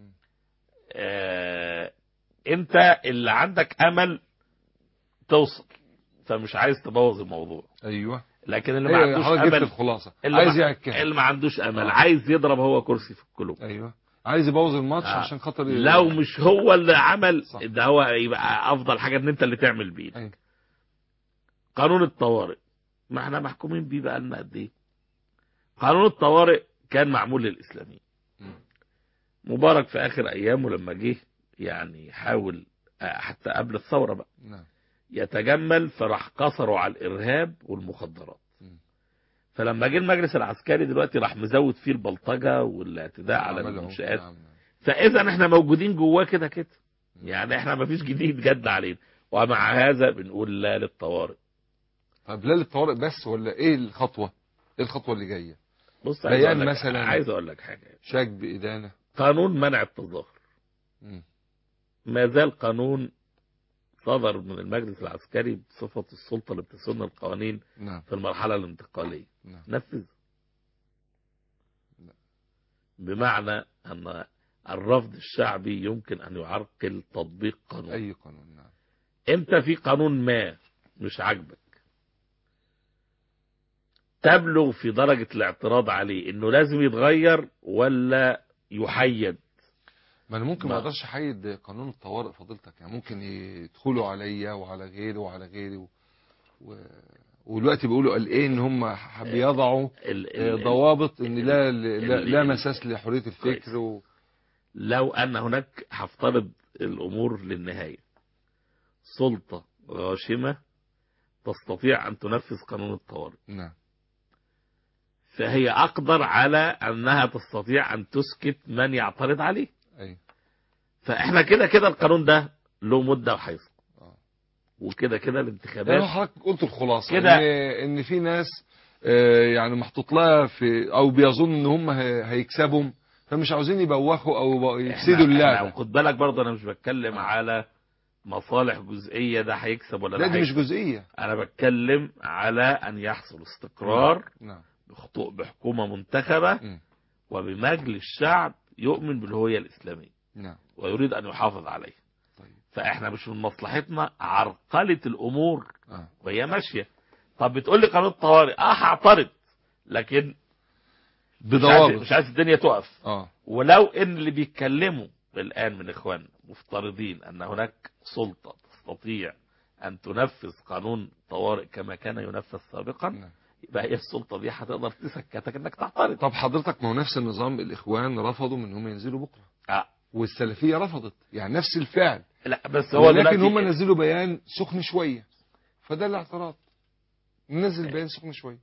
Speaker 2: آه... انت اللي عندك امل توصل فمش عايز تبوظ الموضوع
Speaker 1: ايوه
Speaker 2: لكن اللي ما
Speaker 1: هي
Speaker 2: عندوش
Speaker 1: حضرتك جبت
Speaker 2: امل
Speaker 1: الخلاصه
Speaker 2: اللي
Speaker 1: عايز
Speaker 2: ما-
Speaker 1: يعكها
Speaker 2: اللي ما عندوش امل
Speaker 1: آه.
Speaker 2: عايز يضرب هو كرسي في القلوب
Speaker 1: ايوه عايز يبوظ الماتش
Speaker 2: آه.
Speaker 1: عشان خاطر
Speaker 2: لو مش هو اللي عمل
Speaker 1: صح.
Speaker 2: ده هو يبقى افضل حاجه ان انت اللي تعمل بيه
Speaker 1: أيوة.
Speaker 2: قانون الطوارئ ما احنا محكومين بيه بقى لنا قد ايه قانون الطوارئ كان معمول للاسلاميين
Speaker 1: مم.
Speaker 2: مبارك في اخر ايامه لما جه يعني حاول آه، حتى قبل الثوره بقى
Speaker 1: نعم
Speaker 2: يتجمل فراح قصروا على الارهاب والمخدرات
Speaker 1: مم.
Speaker 2: فلما جه المجلس العسكري دلوقتي راح مزود فيه البلطجه والاعتداء على
Speaker 1: عملهم.
Speaker 2: المنشآت
Speaker 1: نعم، نعم.
Speaker 2: فاذا احنا موجودين جواه كده كده يعني احنا ما فيش جديد جد علينا ومع هذا بنقول لا للطوارئ
Speaker 1: طب لا للطوارئ بس ولا ايه الخطوه ايه الخطوه اللي جايه
Speaker 2: بص عايز
Speaker 1: بيان
Speaker 2: اقول لك
Speaker 1: مثلاً.
Speaker 2: عايز اقول لك حاجه
Speaker 1: شاك بإدانة
Speaker 2: قانون منع التظاهر
Speaker 1: مم.
Speaker 2: ما زال قانون صدر من المجلس العسكري بصفة السلطة اللي بتسن القوانين
Speaker 1: نعم
Speaker 2: في المرحلة الانتقالية
Speaker 1: نعم
Speaker 2: نفذ
Speaker 1: لا.
Speaker 2: بمعنى أن الرفض الشعبي يمكن أن يعرقل تطبيق قانون
Speaker 1: أي قانون نعم
Speaker 2: انت في قانون ما مش عاجبك تبلغ في درجة الاعتراض عليه انه لازم يتغير ولا يحيد
Speaker 1: ما انا ممكن ما
Speaker 2: ما-
Speaker 1: اقدرش احيد قانون الطوارئ فضيلتك يعني ممكن يدخلوا عليا وعلى غيري وعلى غيري و... و... ودلوقتي بيقولوا قال ايه ان هم بيضعوا
Speaker 2: ال
Speaker 1: آه،
Speaker 2: ال
Speaker 1: ضوابط ان لا لا,
Speaker 2: ال-
Speaker 1: لا
Speaker 2: ال-
Speaker 1: مساس لحريه
Speaker 2: كويس.
Speaker 1: الفكر و...
Speaker 2: لو ان هناك هفترض الامور للنهاية سلطة غاشمة تستطيع ان تنفذ قانون الطوارئ
Speaker 1: نعم
Speaker 2: فهي اقدر على انها تستطيع ان تسكت من يعترض عليه
Speaker 1: اي
Speaker 2: فاحنا كده كده القانون ده له مدة وهيسقط
Speaker 1: آه.
Speaker 2: وكده كده
Speaker 1: يعني
Speaker 2: الانتخابات
Speaker 1: حضرتك قلت الخلاصه
Speaker 2: كده.
Speaker 1: ان ان في ناس آه، يعني محطوط لها في او بيظن ان هم هي- هيكسبهم فمش عاوزين يبوخوا او يفسدوا
Speaker 2: إحنا-
Speaker 1: اللعبه
Speaker 2: إحنا خد بالك برضه انا مش بتكلم على مصالح جزئية ده هيكسب ولا
Speaker 1: لا
Speaker 2: ده
Speaker 1: دي مش
Speaker 2: هيكسب.
Speaker 1: جزئيه
Speaker 2: انا بتكلم على ان يحصل استقرار
Speaker 1: نعم
Speaker 2: بخطو- بحكومة منتخبة
Speaker 1: مم.
Speaker 2: وبمجلس شعب يؤمن بالهوية الإسلامية
Speaker 1: نعم
Speaker 2: ويريد أن يحافظ عليه
Speaker 1: طيب
Speaker 2: فإحنا مش من مصلحتنا عرقلة الأمور
Speaker 1: اه
Speaker 2: وهي ماشية طب بتقول لي قانون الطوارئ اه هعترض لكن مش عايز,
Speaker 1: بضوابط
Speaker 2: مش عايز الدنيا تقف
Speaker 1: اه
Speaker 2: ولو ان اللي بيتكلموا الآن من إخوان مفترضين أن هناك سلطة تستطيع أن تنفذ قانون طوارئ كما كان ينفذ سابقا
Speaker 1: نعم.
Speaker 2: يبقى هي السلطة دي هتقدر تسكتك أنك تعترض
Speaker 1: طب حضرتك ما هو نفس النظام الاخوان رفضوا من هم ينزلوا بكره
Speaker 2: آه.
Speaker 1: والسلفيه رفضت يعني نفس الفعل
Speaker 2: لا بس هو
Speaker 1: ولكن
Speaker 2: دلوقتي
Speaker 1: هم نزلوا بيان سخن شويه فده الاعتراض ننزل بيان سخن شويه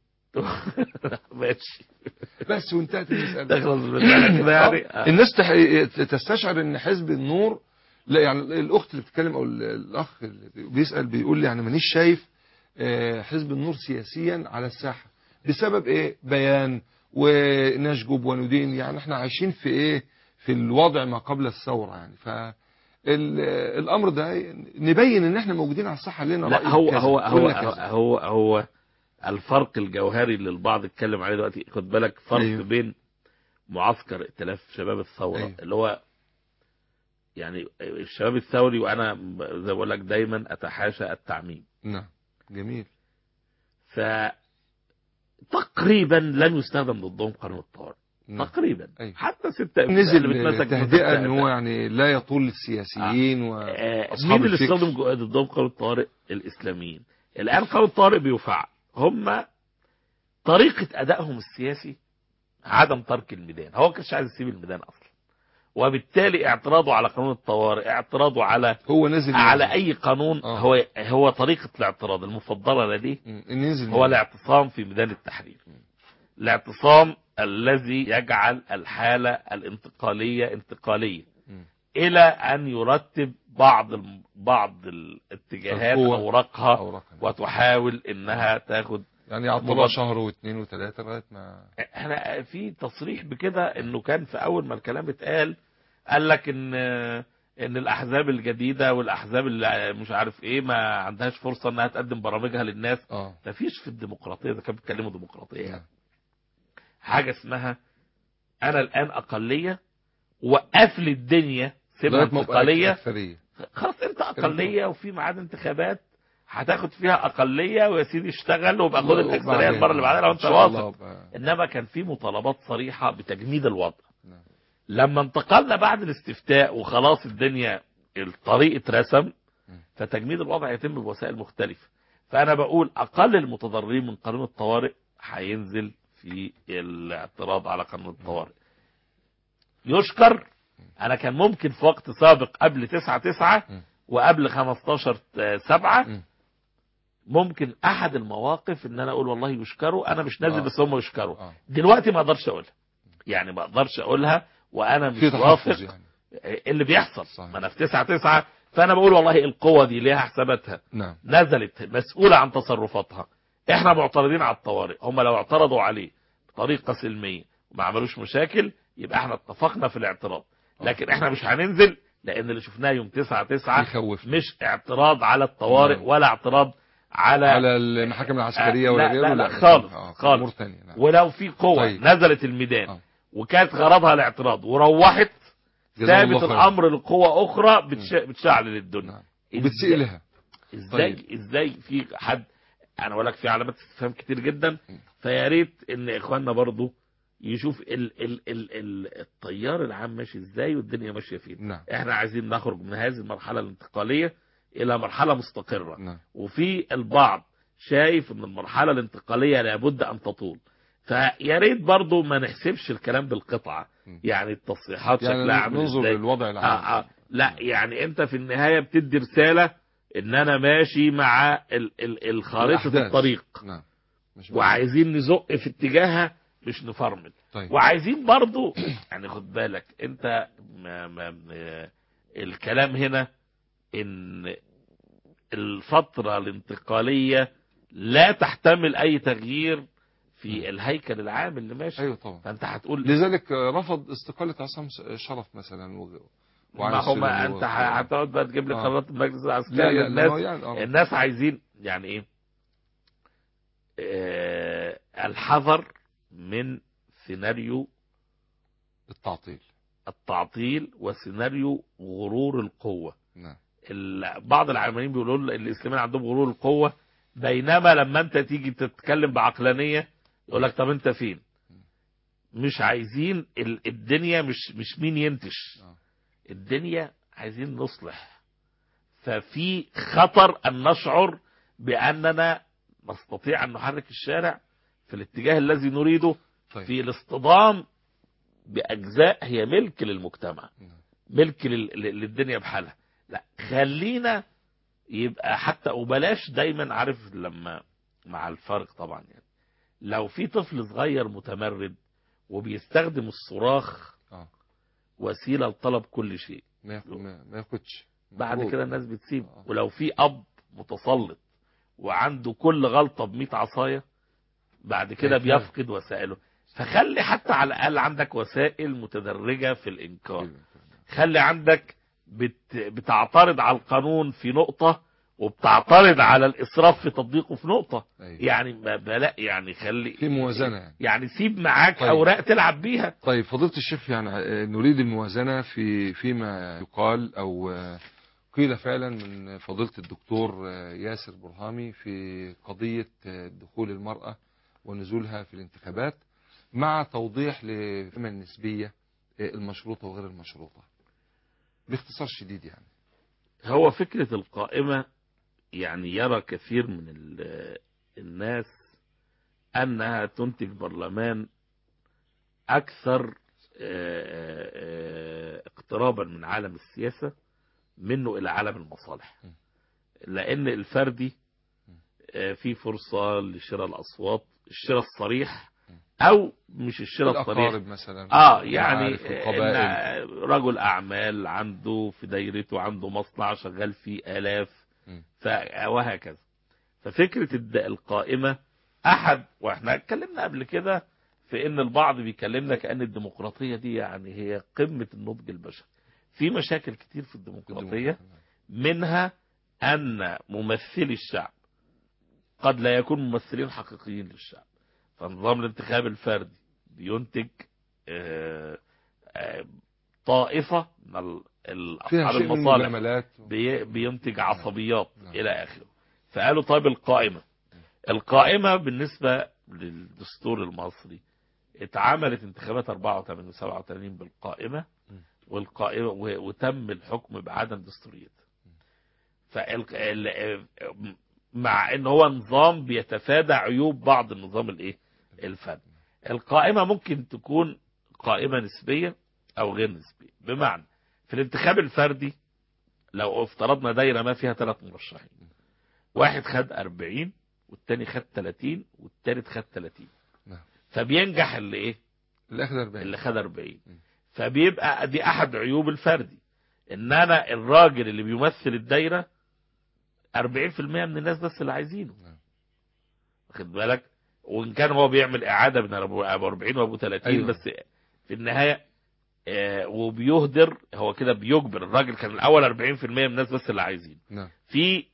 Speaker 2: ماشي
Speaker 1: بس وانتهت المساله
Speaker 2: تخلص بالله كده يعني
Speaker 1: آه. الناس تح... تستشعر ان حزب النور لا يعني الاخت اللي بتتكلم او ال- الاخ اللي بيسال بيقول لي يعني مانيش شايف آه، حزب النور سياسيا على الساحه بسبب ايه بيان ونشجب وندين يعني احنا عايشين في ايه في الوضع ما قبل الثوره يعني ف ال- الامر ده نبين ان احنا موجودين على الساحه لنا
Speaker 2: لا
Speaker 1: رأي
Speaker 2: هو
Speaker 1: كذا،
Speaker 2: هو هو
Speaker 1: قلنا كذا.
Speaker 2: هو هو الفرق الجوهري اللي البعض اتكلم عليه دلوقتي خد بالك فرق
Speaker 1: أيوه.
Speaker 2: بين معسكر ائتلاف شباب الثوره
Speaker 1: أيوه.
Speaker 2: اللي هو يعني الشباب الثوري وانا زي ما بقول لك دايما اتحاشى التعميم
Speaker 1: نعم جميل
Speaker 2: ف تقريبا لن يستخدم ضدهم قانون الطوارئ
Speaker 1: نعم.
Speaker 2: تقريبا
Speaker 1: أيوه.
Speaker 2: حتى ستة
Speaker 1: نزل
Speaker 2: اللي بتمسك
Speaker 1: تهدئه ان
Speaker 2: بستة-
Speaker 1: هو يعني لا يطول السياسيين
Speaker 2: آه،
Speaker 1: واصحاب
Speaker 2: مين اللي
Speaker 1: الفكر
Speaker 2: استخدم جو- ضدهم قانون الطوارئ الاسلاميين الان قانون الطوارئ بيفعل هم طريقة ادائهم السياسي عدم ترك الميدان هو كانش عايز يسيب الميدان اصلا وبالتالي اعتراضه على قانون الطوارئ اعتراضه على
Speaker 1: هو نزل
Speaker 2: على اي قانون
Speaker 1: آه.
Speaker 2: هو هو طريقة الاعتراض المفضلة لديه
Speaker 1: مم. نزل
Speaker 2: هو الاعتصام في ميدان التحرير الاعتصام الذي يجعل الحالة الانتقالية انتقالية
Speaker 1: مم.
Speaker 2: إلى أن يرتب بعض الم- بعض الاتجاهات
Speaker 1: القوى.
Speaker 2: أوراقها
Speaker 1: أوراقها.
Speaker 2: وتحاول إنها تاخد
Speaker 1: يعني يعطلها
Speaker 2: مبادرة.
Speaker 1: شهر واثنين وثلاثة لغاية ما
Speaker 2: احنا في تصريح بكده انه كان في اول ما الكلام اتقال قال لك ان ان الاحزاب الجديده والاحزاب اللي مش عارف ايه ما عندهاش فرصه انها تقدم برامجها للناس
Speaker 1: اه
Speaker 2: مفيش في الديمقراطيه ده كانوا بيتكلموا ديمقراطيه
Speaker 1: نعم.
Speaker 2: يعني. حاجه اسمها انا الان اقليه وقف لي الدنيا سيبها
Speaker 1: لغاية ما أبقى
Speaker 2: انتقاليه
Speaker 1: أكثرية
Speaker 2: خلاص انت اقليه وفي ميعاد انتخابات هتاخد فيها اقليه ويا سيدي اشتغل وابقى خد الاكثريه
Speaker 1: وبعدين
Speaker 2: المره اللي بعدها لو
Speaker 1: إن
Speaker 2: انت
Speaker 1: شاء الله
Speaker 2: واثق
Speaker 1: بقى-
Speaker 2: انما كان في مطالبات صريحه بتجميد الوضع
Speaker 1: نعم.
Speaker 2: لما انتقلنا بعد الاستفتاء وخلاص الدنيا الطريق اترسم فتجميد الوضع يتم بوسائل مختلفه فانا بقول اقل المتضررين من قانون الطوارئ هينزل في الاعتراض على قانون الطوارئ يشكر انا كان ممكن في وقت سابق قبل 9 9
Speaker 1: م.
Speaker 2: وقبل 15 7
Speaker 1: م.
Speaker 2: ممكن احد المواقف ان انا اقول والله يشكروا انا مش نازل
Speaker 1: آه.
Speaker 2: بس هم يشكروا
Speaker 1: آه.
Speaker 2: دلوقتي ما اقدرش اقولها يعني ما اقدرش اقولها وانا مش
Speaker 1: في
Speaker 2: واثق
Speaker 1: تحفظ يعني
Speaker 2: اللي بيحصل
Speaker 1: صحيح.
Speaker 2: ما انا في 9 9 فانا بقول والله القوة دي ليها حساباتها
Speaker 1: نعم
Speaker 2: نزلت مسؤولة عن تصرفاتها احنا معترضين على الطوارئ هم لو اعترضوا عليه بطريقة سلمية وما عملوش مشاكل يبقى احنا اتفقنا في الاعتراض لكن احنا مش هننزل لان اللي شفناه يوم 9 9
Speaker 1: يخوف
Speaker 2: مش اعتراض على الطوارئ
Speaker 1: نعم.
Speaker 2: ولا اعتراض على,
Speaker 1: على المحاكم العسكرية
Speaker 2: آه،
Speaker 1: ولا
Speaker 2: لا،
Speaker 1: غيره
Speaker 2: لا، لا، خالص،
Speaker 1: آه،
Speaker 2: خالص.
Speaker 1: أمور تانية نعم
Speaker 2: ولو في قوة
Speaker 1: طيب.
Speaker 2: نزلت الميدان
Speaker 1: آه.
Speaker 2: وكانت غرضها الاعتراض وروحت
Speaker 1: جزاهم الله
Speaker 2: ثابت
Speaker 1: خيرا.
Speaker 2: الامر لقوة اخرى بتش... بتشعل الدنيا
Speaker 1: نعم
Speaker 2: إزاي-
Speaker 1: وبتسيء لها
Speaker 2: ازاي
Speaker 1: طيب.
Speaker 2: ازاي في حد انا بقول لك في علامات استفهام كتير جدا فيا ريت ان اخواننا برضو يشوف ال ال ال ال التيار العام ماشي ازاي والدنيا ماشيه فين
Speaker 1: نعم
Speaker 2: احنا عايزين نخرج من هذه المرحله الانتقاليه الى مرحله مستقره
Speaker 1: نعم
Speaker 2: وفي البعض شايف ان المرحله الانتقاليه لابد ان تطول فيا ريت برضو ما نحسبش الكلام بالقطعه
Speaker 1: م.
Speaker 2: يعني التصريحات
Speaker 1: يعني
Speaker 2: شكلها عامل
Speaker 1: ننظر
Speaker 2: ازاي
Speaker 1: للوضع
Speaker 2: آه
Speaker 1: العام
Speaker 2: آه لا يعني انت في النهايه بتدي رساله ان انا ماشي مع ال ال الخارطه
Speaker 1: الأحداث.
Speaker 2: الطريق
Speaker 1: نعم مش
Speaker 2: وعايزين نزق في اتجاهها مش نفرمل
Speaker 1: طيب
Speaker 2: وعايزين برضو يعني خد بالك انت ما ما ما الكلام هنا ان الفترة الانتقالية لا تحتمل اي تغيير في الهيكل العام اللي ماشي
Speaker 1: ايوه طبعا
Speaker 2: فانت هتقول
Speaker 1: لذلك رفض استقالة عصام شرف مثلا و...
Speaker 2: ما هو ما
Speaker 1: سلم
Speaker 2: انت
Speaker 1: و-
Speaker 2: هتقعد بقى تجيب لي
Speaker 1: آه.
Speaker 2: قرارات المجلس
Speaker 1: لا
Speaker 2: العسكري
Speaker 1: لا لا
Speaker 2: الناس
Speaker 1: هو يعني آه.
Speaker 2: الناس عايزين يعني ايه آه الحذر من سيناريو
Speaker 1: التعطيل
Speaker 2: التعطيل وسيناريو غرور القوة
Speaker 1: نعم
Speaker 2: ال- بعض العاملين بيقولوا ل- الاسلاميين عندهم غرور القوة بينما لما انت تيجي تتكلم بعقلانية يقول لك طب انت فين مش عايزين ال- الدنيا مش مش مين ينتش
Speaker 1: آه.
Speaker 2: الدنيا عايزين نصلح ففي خطر ان نشعر باننا نستطيع ان نحرك الشارع في الاتجاه الذي نريده
Speaker 1: طيب
Speaker 2: في الاصطدام باجزاء هي ملك للمجتمع ملك لل- لل- للدنيا بحالها لا خلينا يبقى حتى وبلاش دايما عارف لما مع الفرق طبعا يعني لو في طفل صغير متمرد وبيستخدم الصراخ
Speaker 1: اه
Speaker 2: وسيله لطلب كل شيء
Speaker 1: ما ياخد- ما ما ياخدش
Speaker 2: بعد
Speaker 1: مفروض.
Speaker 2: كده الناس بتسيب
Speaker 1: آه.
Speaker 2: ولو في اب متسلط وعنده كل غلطه ب 100 عصايه بعد كده
Speaker 1: هيتمرد.
Speaker 2: بيفقد وسائله فخلي حتى على الاقل عندك وسائل متدرجه في الانكار خلي عندك بت... بتعترض على القانون في نقطة وبتعترض على الإسراف في تطبيقه في نقطة
Speaker 1: أيوة.
Speaker 2: يعني ما بلا يعني خلي
Speaker 1: في موازنة يعني.
Speaker 2: يعني سيب معاك
Speaker 1: طيب.
Speaker 2: أوراق تلعب بيها
Speaker 1: طيب فضيلة الشيخ يعني آه، نريد الموازنة في فيما يقال أو آه، قيل فعلا من فضيلة الدكتور آه، ياسر برهامي في قضية آه، دخول المرأة ونزولها في الانتخابات مع توضيح لفما النسبية آه، المشروطة وغير المشروطة باختصار شديد يعني
Speaker 2: هو فكرة القائمة يعني يرى كثير من ال- الناس أنها تنتج برلمان أكثر آه، آه، اقترابا من عالم السياسة منه إلى عالم المصالح لأن الفردي آه، في فرصة لشراء الأصوات الشراء الصريح أو مش الشراء الصريح
Speaker 1: الأقارب مثلا
Speaker 2: اه يعني
Speaker 1: المعارف والقبائل
Speaker 2: إن رجل اعمال عنده في دايرته عنده مصنع شغال فيه الاف
Speaker 1: م.
Speaker 2: ف وهكذا ففكره الد- القائمه احد واحنا اتكلمنا قبل كده في ان البعض بيكلمنا كان الديمقراطيه دي يعني هي قمه النضج البشري في مشاكل كتير في الديمقراطيه منها ان ممثلي الشعب قد لا يكون ممثلين حقيقيين للشعب فنظام الانتخاب الفردي بينتج آه، آه، طائفة من ال- ال-
Speaker 1: فيها
Speaker 2: أصحاب
Speaker 1: شيء من
Speaker 2: المصالح
Speaker 1: المجاملات
Speaker 2: بي- بينتج عصبيات
Speaker 1: نعم.
Speaker 2: إلى آخره فقالوا طيب القائمة القائمة بالنسبة للدستور المصري اتعملت انتخابات 84 و 87 بالقائمة والقائمة و- وتم الحكم بعدم دستوريتها فال... ال- مع ان هو نظام بيتفادى عيوب بعض النظام الايه الفردي القائمة ممكن تكون قائمة نسبية او غير نسبية بمعنى في الانتخاب الفردي لو افترضنا دايرة ما فيها ثلاث مرشحين واحد خد 40 والتاني خد 30 والتالت خد 30
Speaker 1: نعم.
Speaker 2: فبينجح اللي ايه
Speaker 1: الأخذ 40
Speaker 2: اللي خد 40 فبيبقى دي احد عيوب الفردي ان انا الراجل اللي بيمثل الدايره 40% من الناس بس اللي عايزينه
Speaker 1: نعم.
Speaker 2: واخد بالك وان كان هو بيعمل اعاده بين ابو أبو 40 وابو 30
Speaker 1: أيوة.
Speaker 2: بس في النهايه آه، وبيهدر هو كده بيجبر الراجل كان الاول 40% من الناس بس اللي عايزينه
Speaker 1: نعم
Speaker 2: في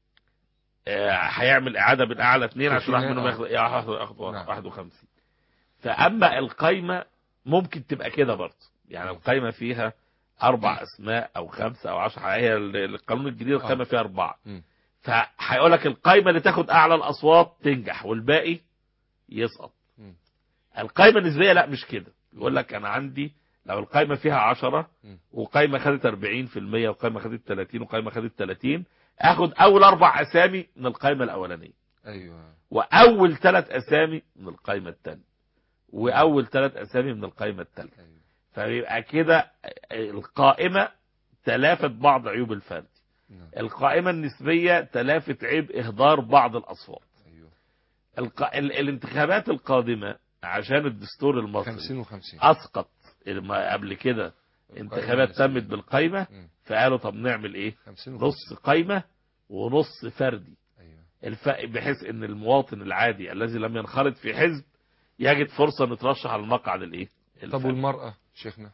Speaker 2: آه، هيعمل اعاده بين اعلى اثنين عشان واحد منهم
Speaker 1: آه.
Speaker 2: ياخد ياخد ياخد
Speaker 1: نعم.
Speaker 2: 51 فاما القايمه ممكن تبقى كده برضه يعني القايمه فيها اربع اسماء او خمسه او عشرة هي ال- القانون الجديد القايمه فيها اربعه
Speaker 1: مم.
Speaker 2: فهيقول لك القايمه اللي تاخد اعلى الاصوات تنجح والباقي يسقط
Speaker 1: مم.
Speaker 2: القايمه النسبيه لا مش كده يقول لك انا عندي لو القايمه فيها 10
Speaker 1: مم.
Speaker 2: وقايمه خدت 40% وقايمه خدت 30 وقايمه خدت 30 اخد اول اربع اسامي من القايمه الاولانيه
Speaker 1: أيوة
Speaker 2: واول ثلاث اسامي من القايمه الثانيه واول ثلاث اسامي من القايمه الثالثه
Speaker 1: أيوة
Speaker 2: فبيبقى كده القائمه تلافت بعض عيوب الفردي
Speaker 1: نعم
Speaker 2: القائمه النسبيه تلافت عيب اهدار بعض الاصوات
Speaker 1: أيوة
Speaker 2: الق... ال... الانتخابات القادمه عشان الدستور المصري
Speaker 1: 50 و50
Speaker 2: اسقط ما قبل كده انتخابات تمت بالقايمه
Speaker 1: مم.
Speaker 2: فقالوا طب نعمل ايه
Speaker 1: 50
Speaker 2: نص قايمه ونص فردي
Speaker 1: أيوة
Speaker 2: الفرق بحيث ان المواطن العادي الذي لم ينخرط في حزب يجد فرصه انه يترشح على المقعد الايه
Speaker 1: طب
Speaker 2: الفردي.
Speaker 1: والمرأة شيخنا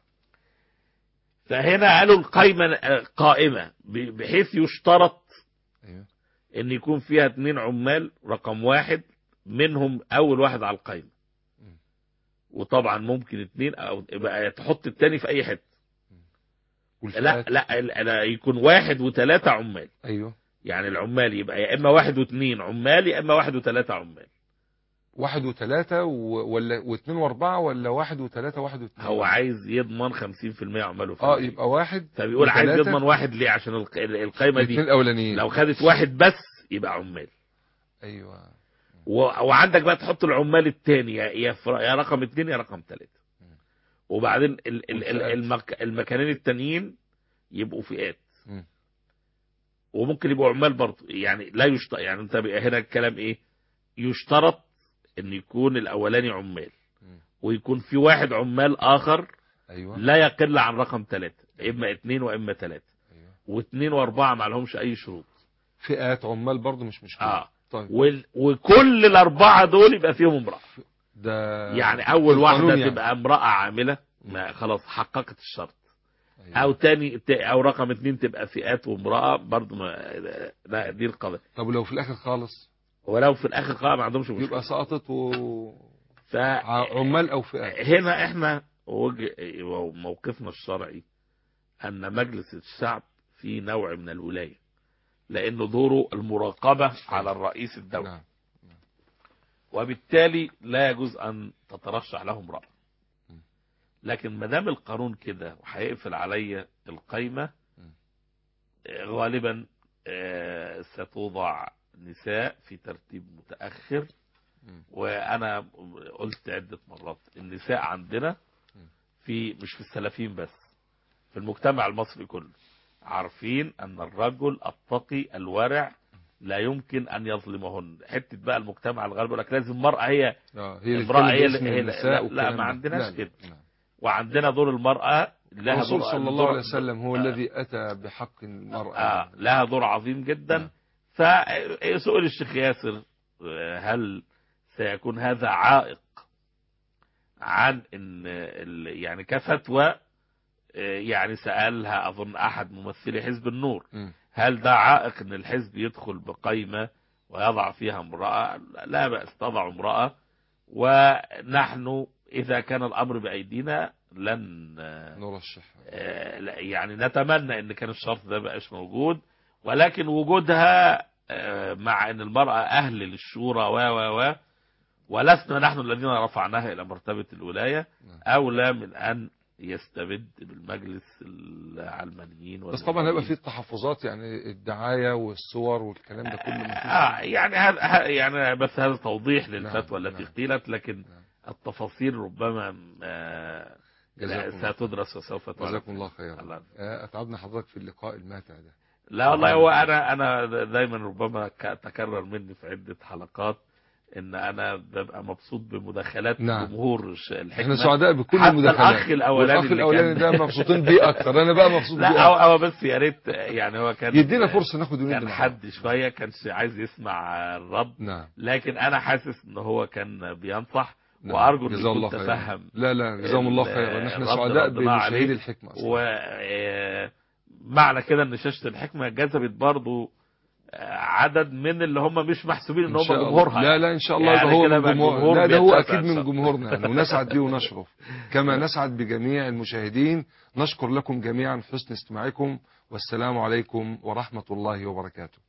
Speaker 2: فهنا قالوا القايمه آه، قائمه ب- بحيث يشترط
Speaker 1: أيوة
Speaker 2: ان يكون فيها اتنين عمال رقم واحد منهم اول واحد على القايمه
Speaker 1: مم.
Speaker 2: وطبعا ممكن اتنين او يبقى تحط التاني في اي حته لا
Speaker 1: والفئات
Speaker 2: لا لا يكون واحد وثلاثه عمال
Speaker 1: أيوة
Speaker 2: يعني العمال يبقى يا اما واحد واثنين عمال يا اما واحد وثلاثه عمال
Speaker 1: واحد وثلاثة و- ولا واثنين واربعة ولا واحد وثلاثة واحد واثنين
Speaker 2: هو عايز يضمن 50% عماله في
Speaker 1: اه
Speaker 2: المية.
Speaker 1: يبقى واحد
Speaker 2: فبيقول عايز
Speaker 1: وثلاثة،
Speaker 2: يضمن واحد ليه عشان الق- القايمه
Speaker 1: الاثنين
Speaker 2: دي
Speaker 1: الاولانيين
Speaker 2: لو خدت واحد بس يبقى عمال
Speaker 1: ايوه
Speaker 2: و... وعندك بقى تحط العمال التاني يا يا, فر... يا رقم اتنين يا رقم تلاته وبعدين ال... ال... ال...
Speaker 1: والفئات.
Speaker 2: المك... المكانين التانيين يبقوا فئات
Speaker 1: مم.
Speaker 2: وممكن يبقوا عمال برضه يعني لا يشترط يعني انت بقى هنا الكلام ايه يشترط ان يكون الاولاني عمال
Speaker 1: مم.
Speaker 2: ويكون في واحد عمال اخر
Speaker 1: ايوه
Speaker 2: لا يقل عن رقم ثلاثة اما اثنين واما ثلاثة
Speaker 1: ايوه
Speaker 2: واثنين واربعة ما لهمش اي شروط
Speaker 1: فئات عمال برضه مش مشكلة
Speaker 2: اه
Speaker 1: طيب
Speaker 2: وال... وكل الاربعة دول يبقى فيهم امرأة
Speaker 1: ده
Speaker 2: يعني اول
Speaker 1: القانون
Speaker 2: واحدة
Speaker 1: يعني.
Speaker 2: تبقى امرأة عاملة ما خلاص حققت الشرط
Speaker 1: أيوة.
Speaker 2: او تاني ت- او رقم اتنين تبقى فئات وامرأة برضه ما... لا دي القضية
Speaker 1: طب ولو في الاخر خالص
Speaker 2: ولو في الاخر قائم ما عندهمش مشكلة
Speaker 1: يبقى سقطت و
Speaker 2: ف...
Speaker 1: ع- عمال او فئات
Speaker 2: هنا احنا وجه موقفنا الشرعي ان مجلس الشعب في نوع من الولايه لانه دوره المراقبه على الرئيس الدولي
Speaker 1: نعم
Speaker 2: وبالتالي لا يجوز ان تترشح له امراه لكن ما دام القانون كده وهيقفل عليا القايمه آه، غالبا آه، ستوضع نساء في ترتيب متاخر وانا قلت عده مرات النساء عندنا في مش في السلفيين بس في المجتمع المصري كله عارفين ان الرجل التقي الورع لا يمكن ان يظلمهن حته بقى المجتمع الغربي يقول لك لازم المراه هي
Speaker 1: اه هي اللي
Speaker 2: امرأة هي
Speaker 1: بتتكلم
Speaker 2: اللي-
Speaker 1: باسم
Speaker 2: هي-
Speaker 1: النساء
Speaker 2: لا- لا،
Speaker 1: والكلام
Speaker 2: ما
Speaker 1: ده.
Speaker 2: عندناش
Speaker 1: لا، لا،
Speaker 2: كده.
Speaker 1: لا.
Speaker 2: وعندنا دور المراه لها
Speaker 1: الرسول
Speaker 2: دور
Speaker 1: صلى الله
Speaker 2: دور-
Speaker 1: عليه وسلم هو
Speaker 2: آه.
Speaker 1: الذي اتى بحق المرأة
Speaker 2: آه لها دور عظيم جدا
Speaker 1: نعم.
Speaker 2: فسئل الشيخ ياسر آه، هل سيكون هذا عائق عن ان ال- يعني كفتوى آه، يعني سألها أظن أحد ممثلي حزب النور
Speaker 1: مم.
Speaker 2: هل ده عائق ان الحزب يدخل بقيمة ويضع فيها امرأة لا بأس تضع امرأة ونحن إذا كان الأمر بأيدينا لن آه،
Speaker 1: نرشح
Speaker 2: آه، لا، يعني نتمنى ان كان الشرط ده بقاش موجود ولكن وجودها آه، مع ان المرأة اهل للشورى و و و ولسنا نحن الذين رفعناها الى مرتبة الولاية
Speaker 1: نعم.
Speaker 2: اولى من ان يستبد بالمجلس العلمانيين
Speaker 1: بس طبعا هيبقى في تحفظات يعني الدعاية والصور والكلام ده كله مفيش.
Speaker 2: آه يعني هذا ه- يعني بس هذا توضيح
Speaker 1: نعم،
Speaker 2: للفتوى التي
Speaker 1: نعم.
Speaker 2: قيلت لكن
Speaker 1: نعم.
Speaker 2: التفاصيل ربما آه،
Speaker 1: جزاكم الله.
Speaker 2: ستدرس وسوف تعرف.
Speaker 1: جزاكم الله خيرا
Speaker 2: الله.
Speaker 1: آه، اتعبنا حضرتك في اللقاء الماتع ده
Speaker 2: لا والله هو انا انا دايما ربما ك- تكرر مني في عده حلقات ان انا ببقى مبسوط بمداخلات
Speaker 1: نعم.
Speaker 2: جمهور الش- الحكمه
Speaker 1: احنا سعداء بكل
Speaker 2: حتى
Speaker 1: المداخلات
Speaker 2: الاخ الاولاني
Speaker 1: والاخ
Speaker 2: اللي
Speaker 1: الاولاني
Speaker 2: كان-
Speaker 1: ده مبسوطين بيه اكتر انا بقى مبسوط
Speaker 2: لا
Speaker 1: بيه
Speaker 2: هو
Speaker 1: أكتر.
Speaker 2: هو بس يا ريت يعني هو كان
Speaker 1: يدينا فرصة ناخد وندي
Speaker 2: كان
Speaker 1: معاه.
Speaker 2: حد شويه كانش عايز يسمع الرد
Speaker 1: نعم
Speaker 2: لكن انا حاسس ان هو كان بينصح
Speaker 1: نعم.
Speaker 2: وارجو ان
Speaker 1: جزاه الله
Speaker 2: يكون
Speaker 1: خيرا
Speaker 2: تفهم
Speaker 1: لا لا جزاهم الله
Speaker 2: ال-
Speaker 1: خيرا احنا
Speaker 2: الرد
Speaker 1: سعداء
Speaker 2: ردنا عليه.
Speaker 1: بمشاهدي الحكمة أصلاً.
Speaker 2: ومعنى كده ان شاشة الحكمة جذبت برضو آه، عدد من اللي هم مش محسوبين ان
Speaker 1: إن
Speaker 2: هم
Speaker 1: شاء الله.
Speaker 2: جمهورها
Speaker 1: لا لا ان شاء الله
Speaker 2: يعني
Speaker 1: يبقى هو
Speaker 2: كده
Speaker 1: من
Speaker 2: بقى
Speaker 1: جمهور
Speaker 2: الجمهور
Speaker 1: لا ده هو
Speaker 2: بيتسع
Speaker 1: اكيد
Speaker 2: إن
Speaker 1: من
Speaker 2: شاء الله.
Speaker 1: جمهورنا يعني ونسعد بيه ونشرف كما نسعد بجميع المشاهدين نشكر لكم جميعا حسن استماعكم والسلام عليكم ورحمة الله وبركاته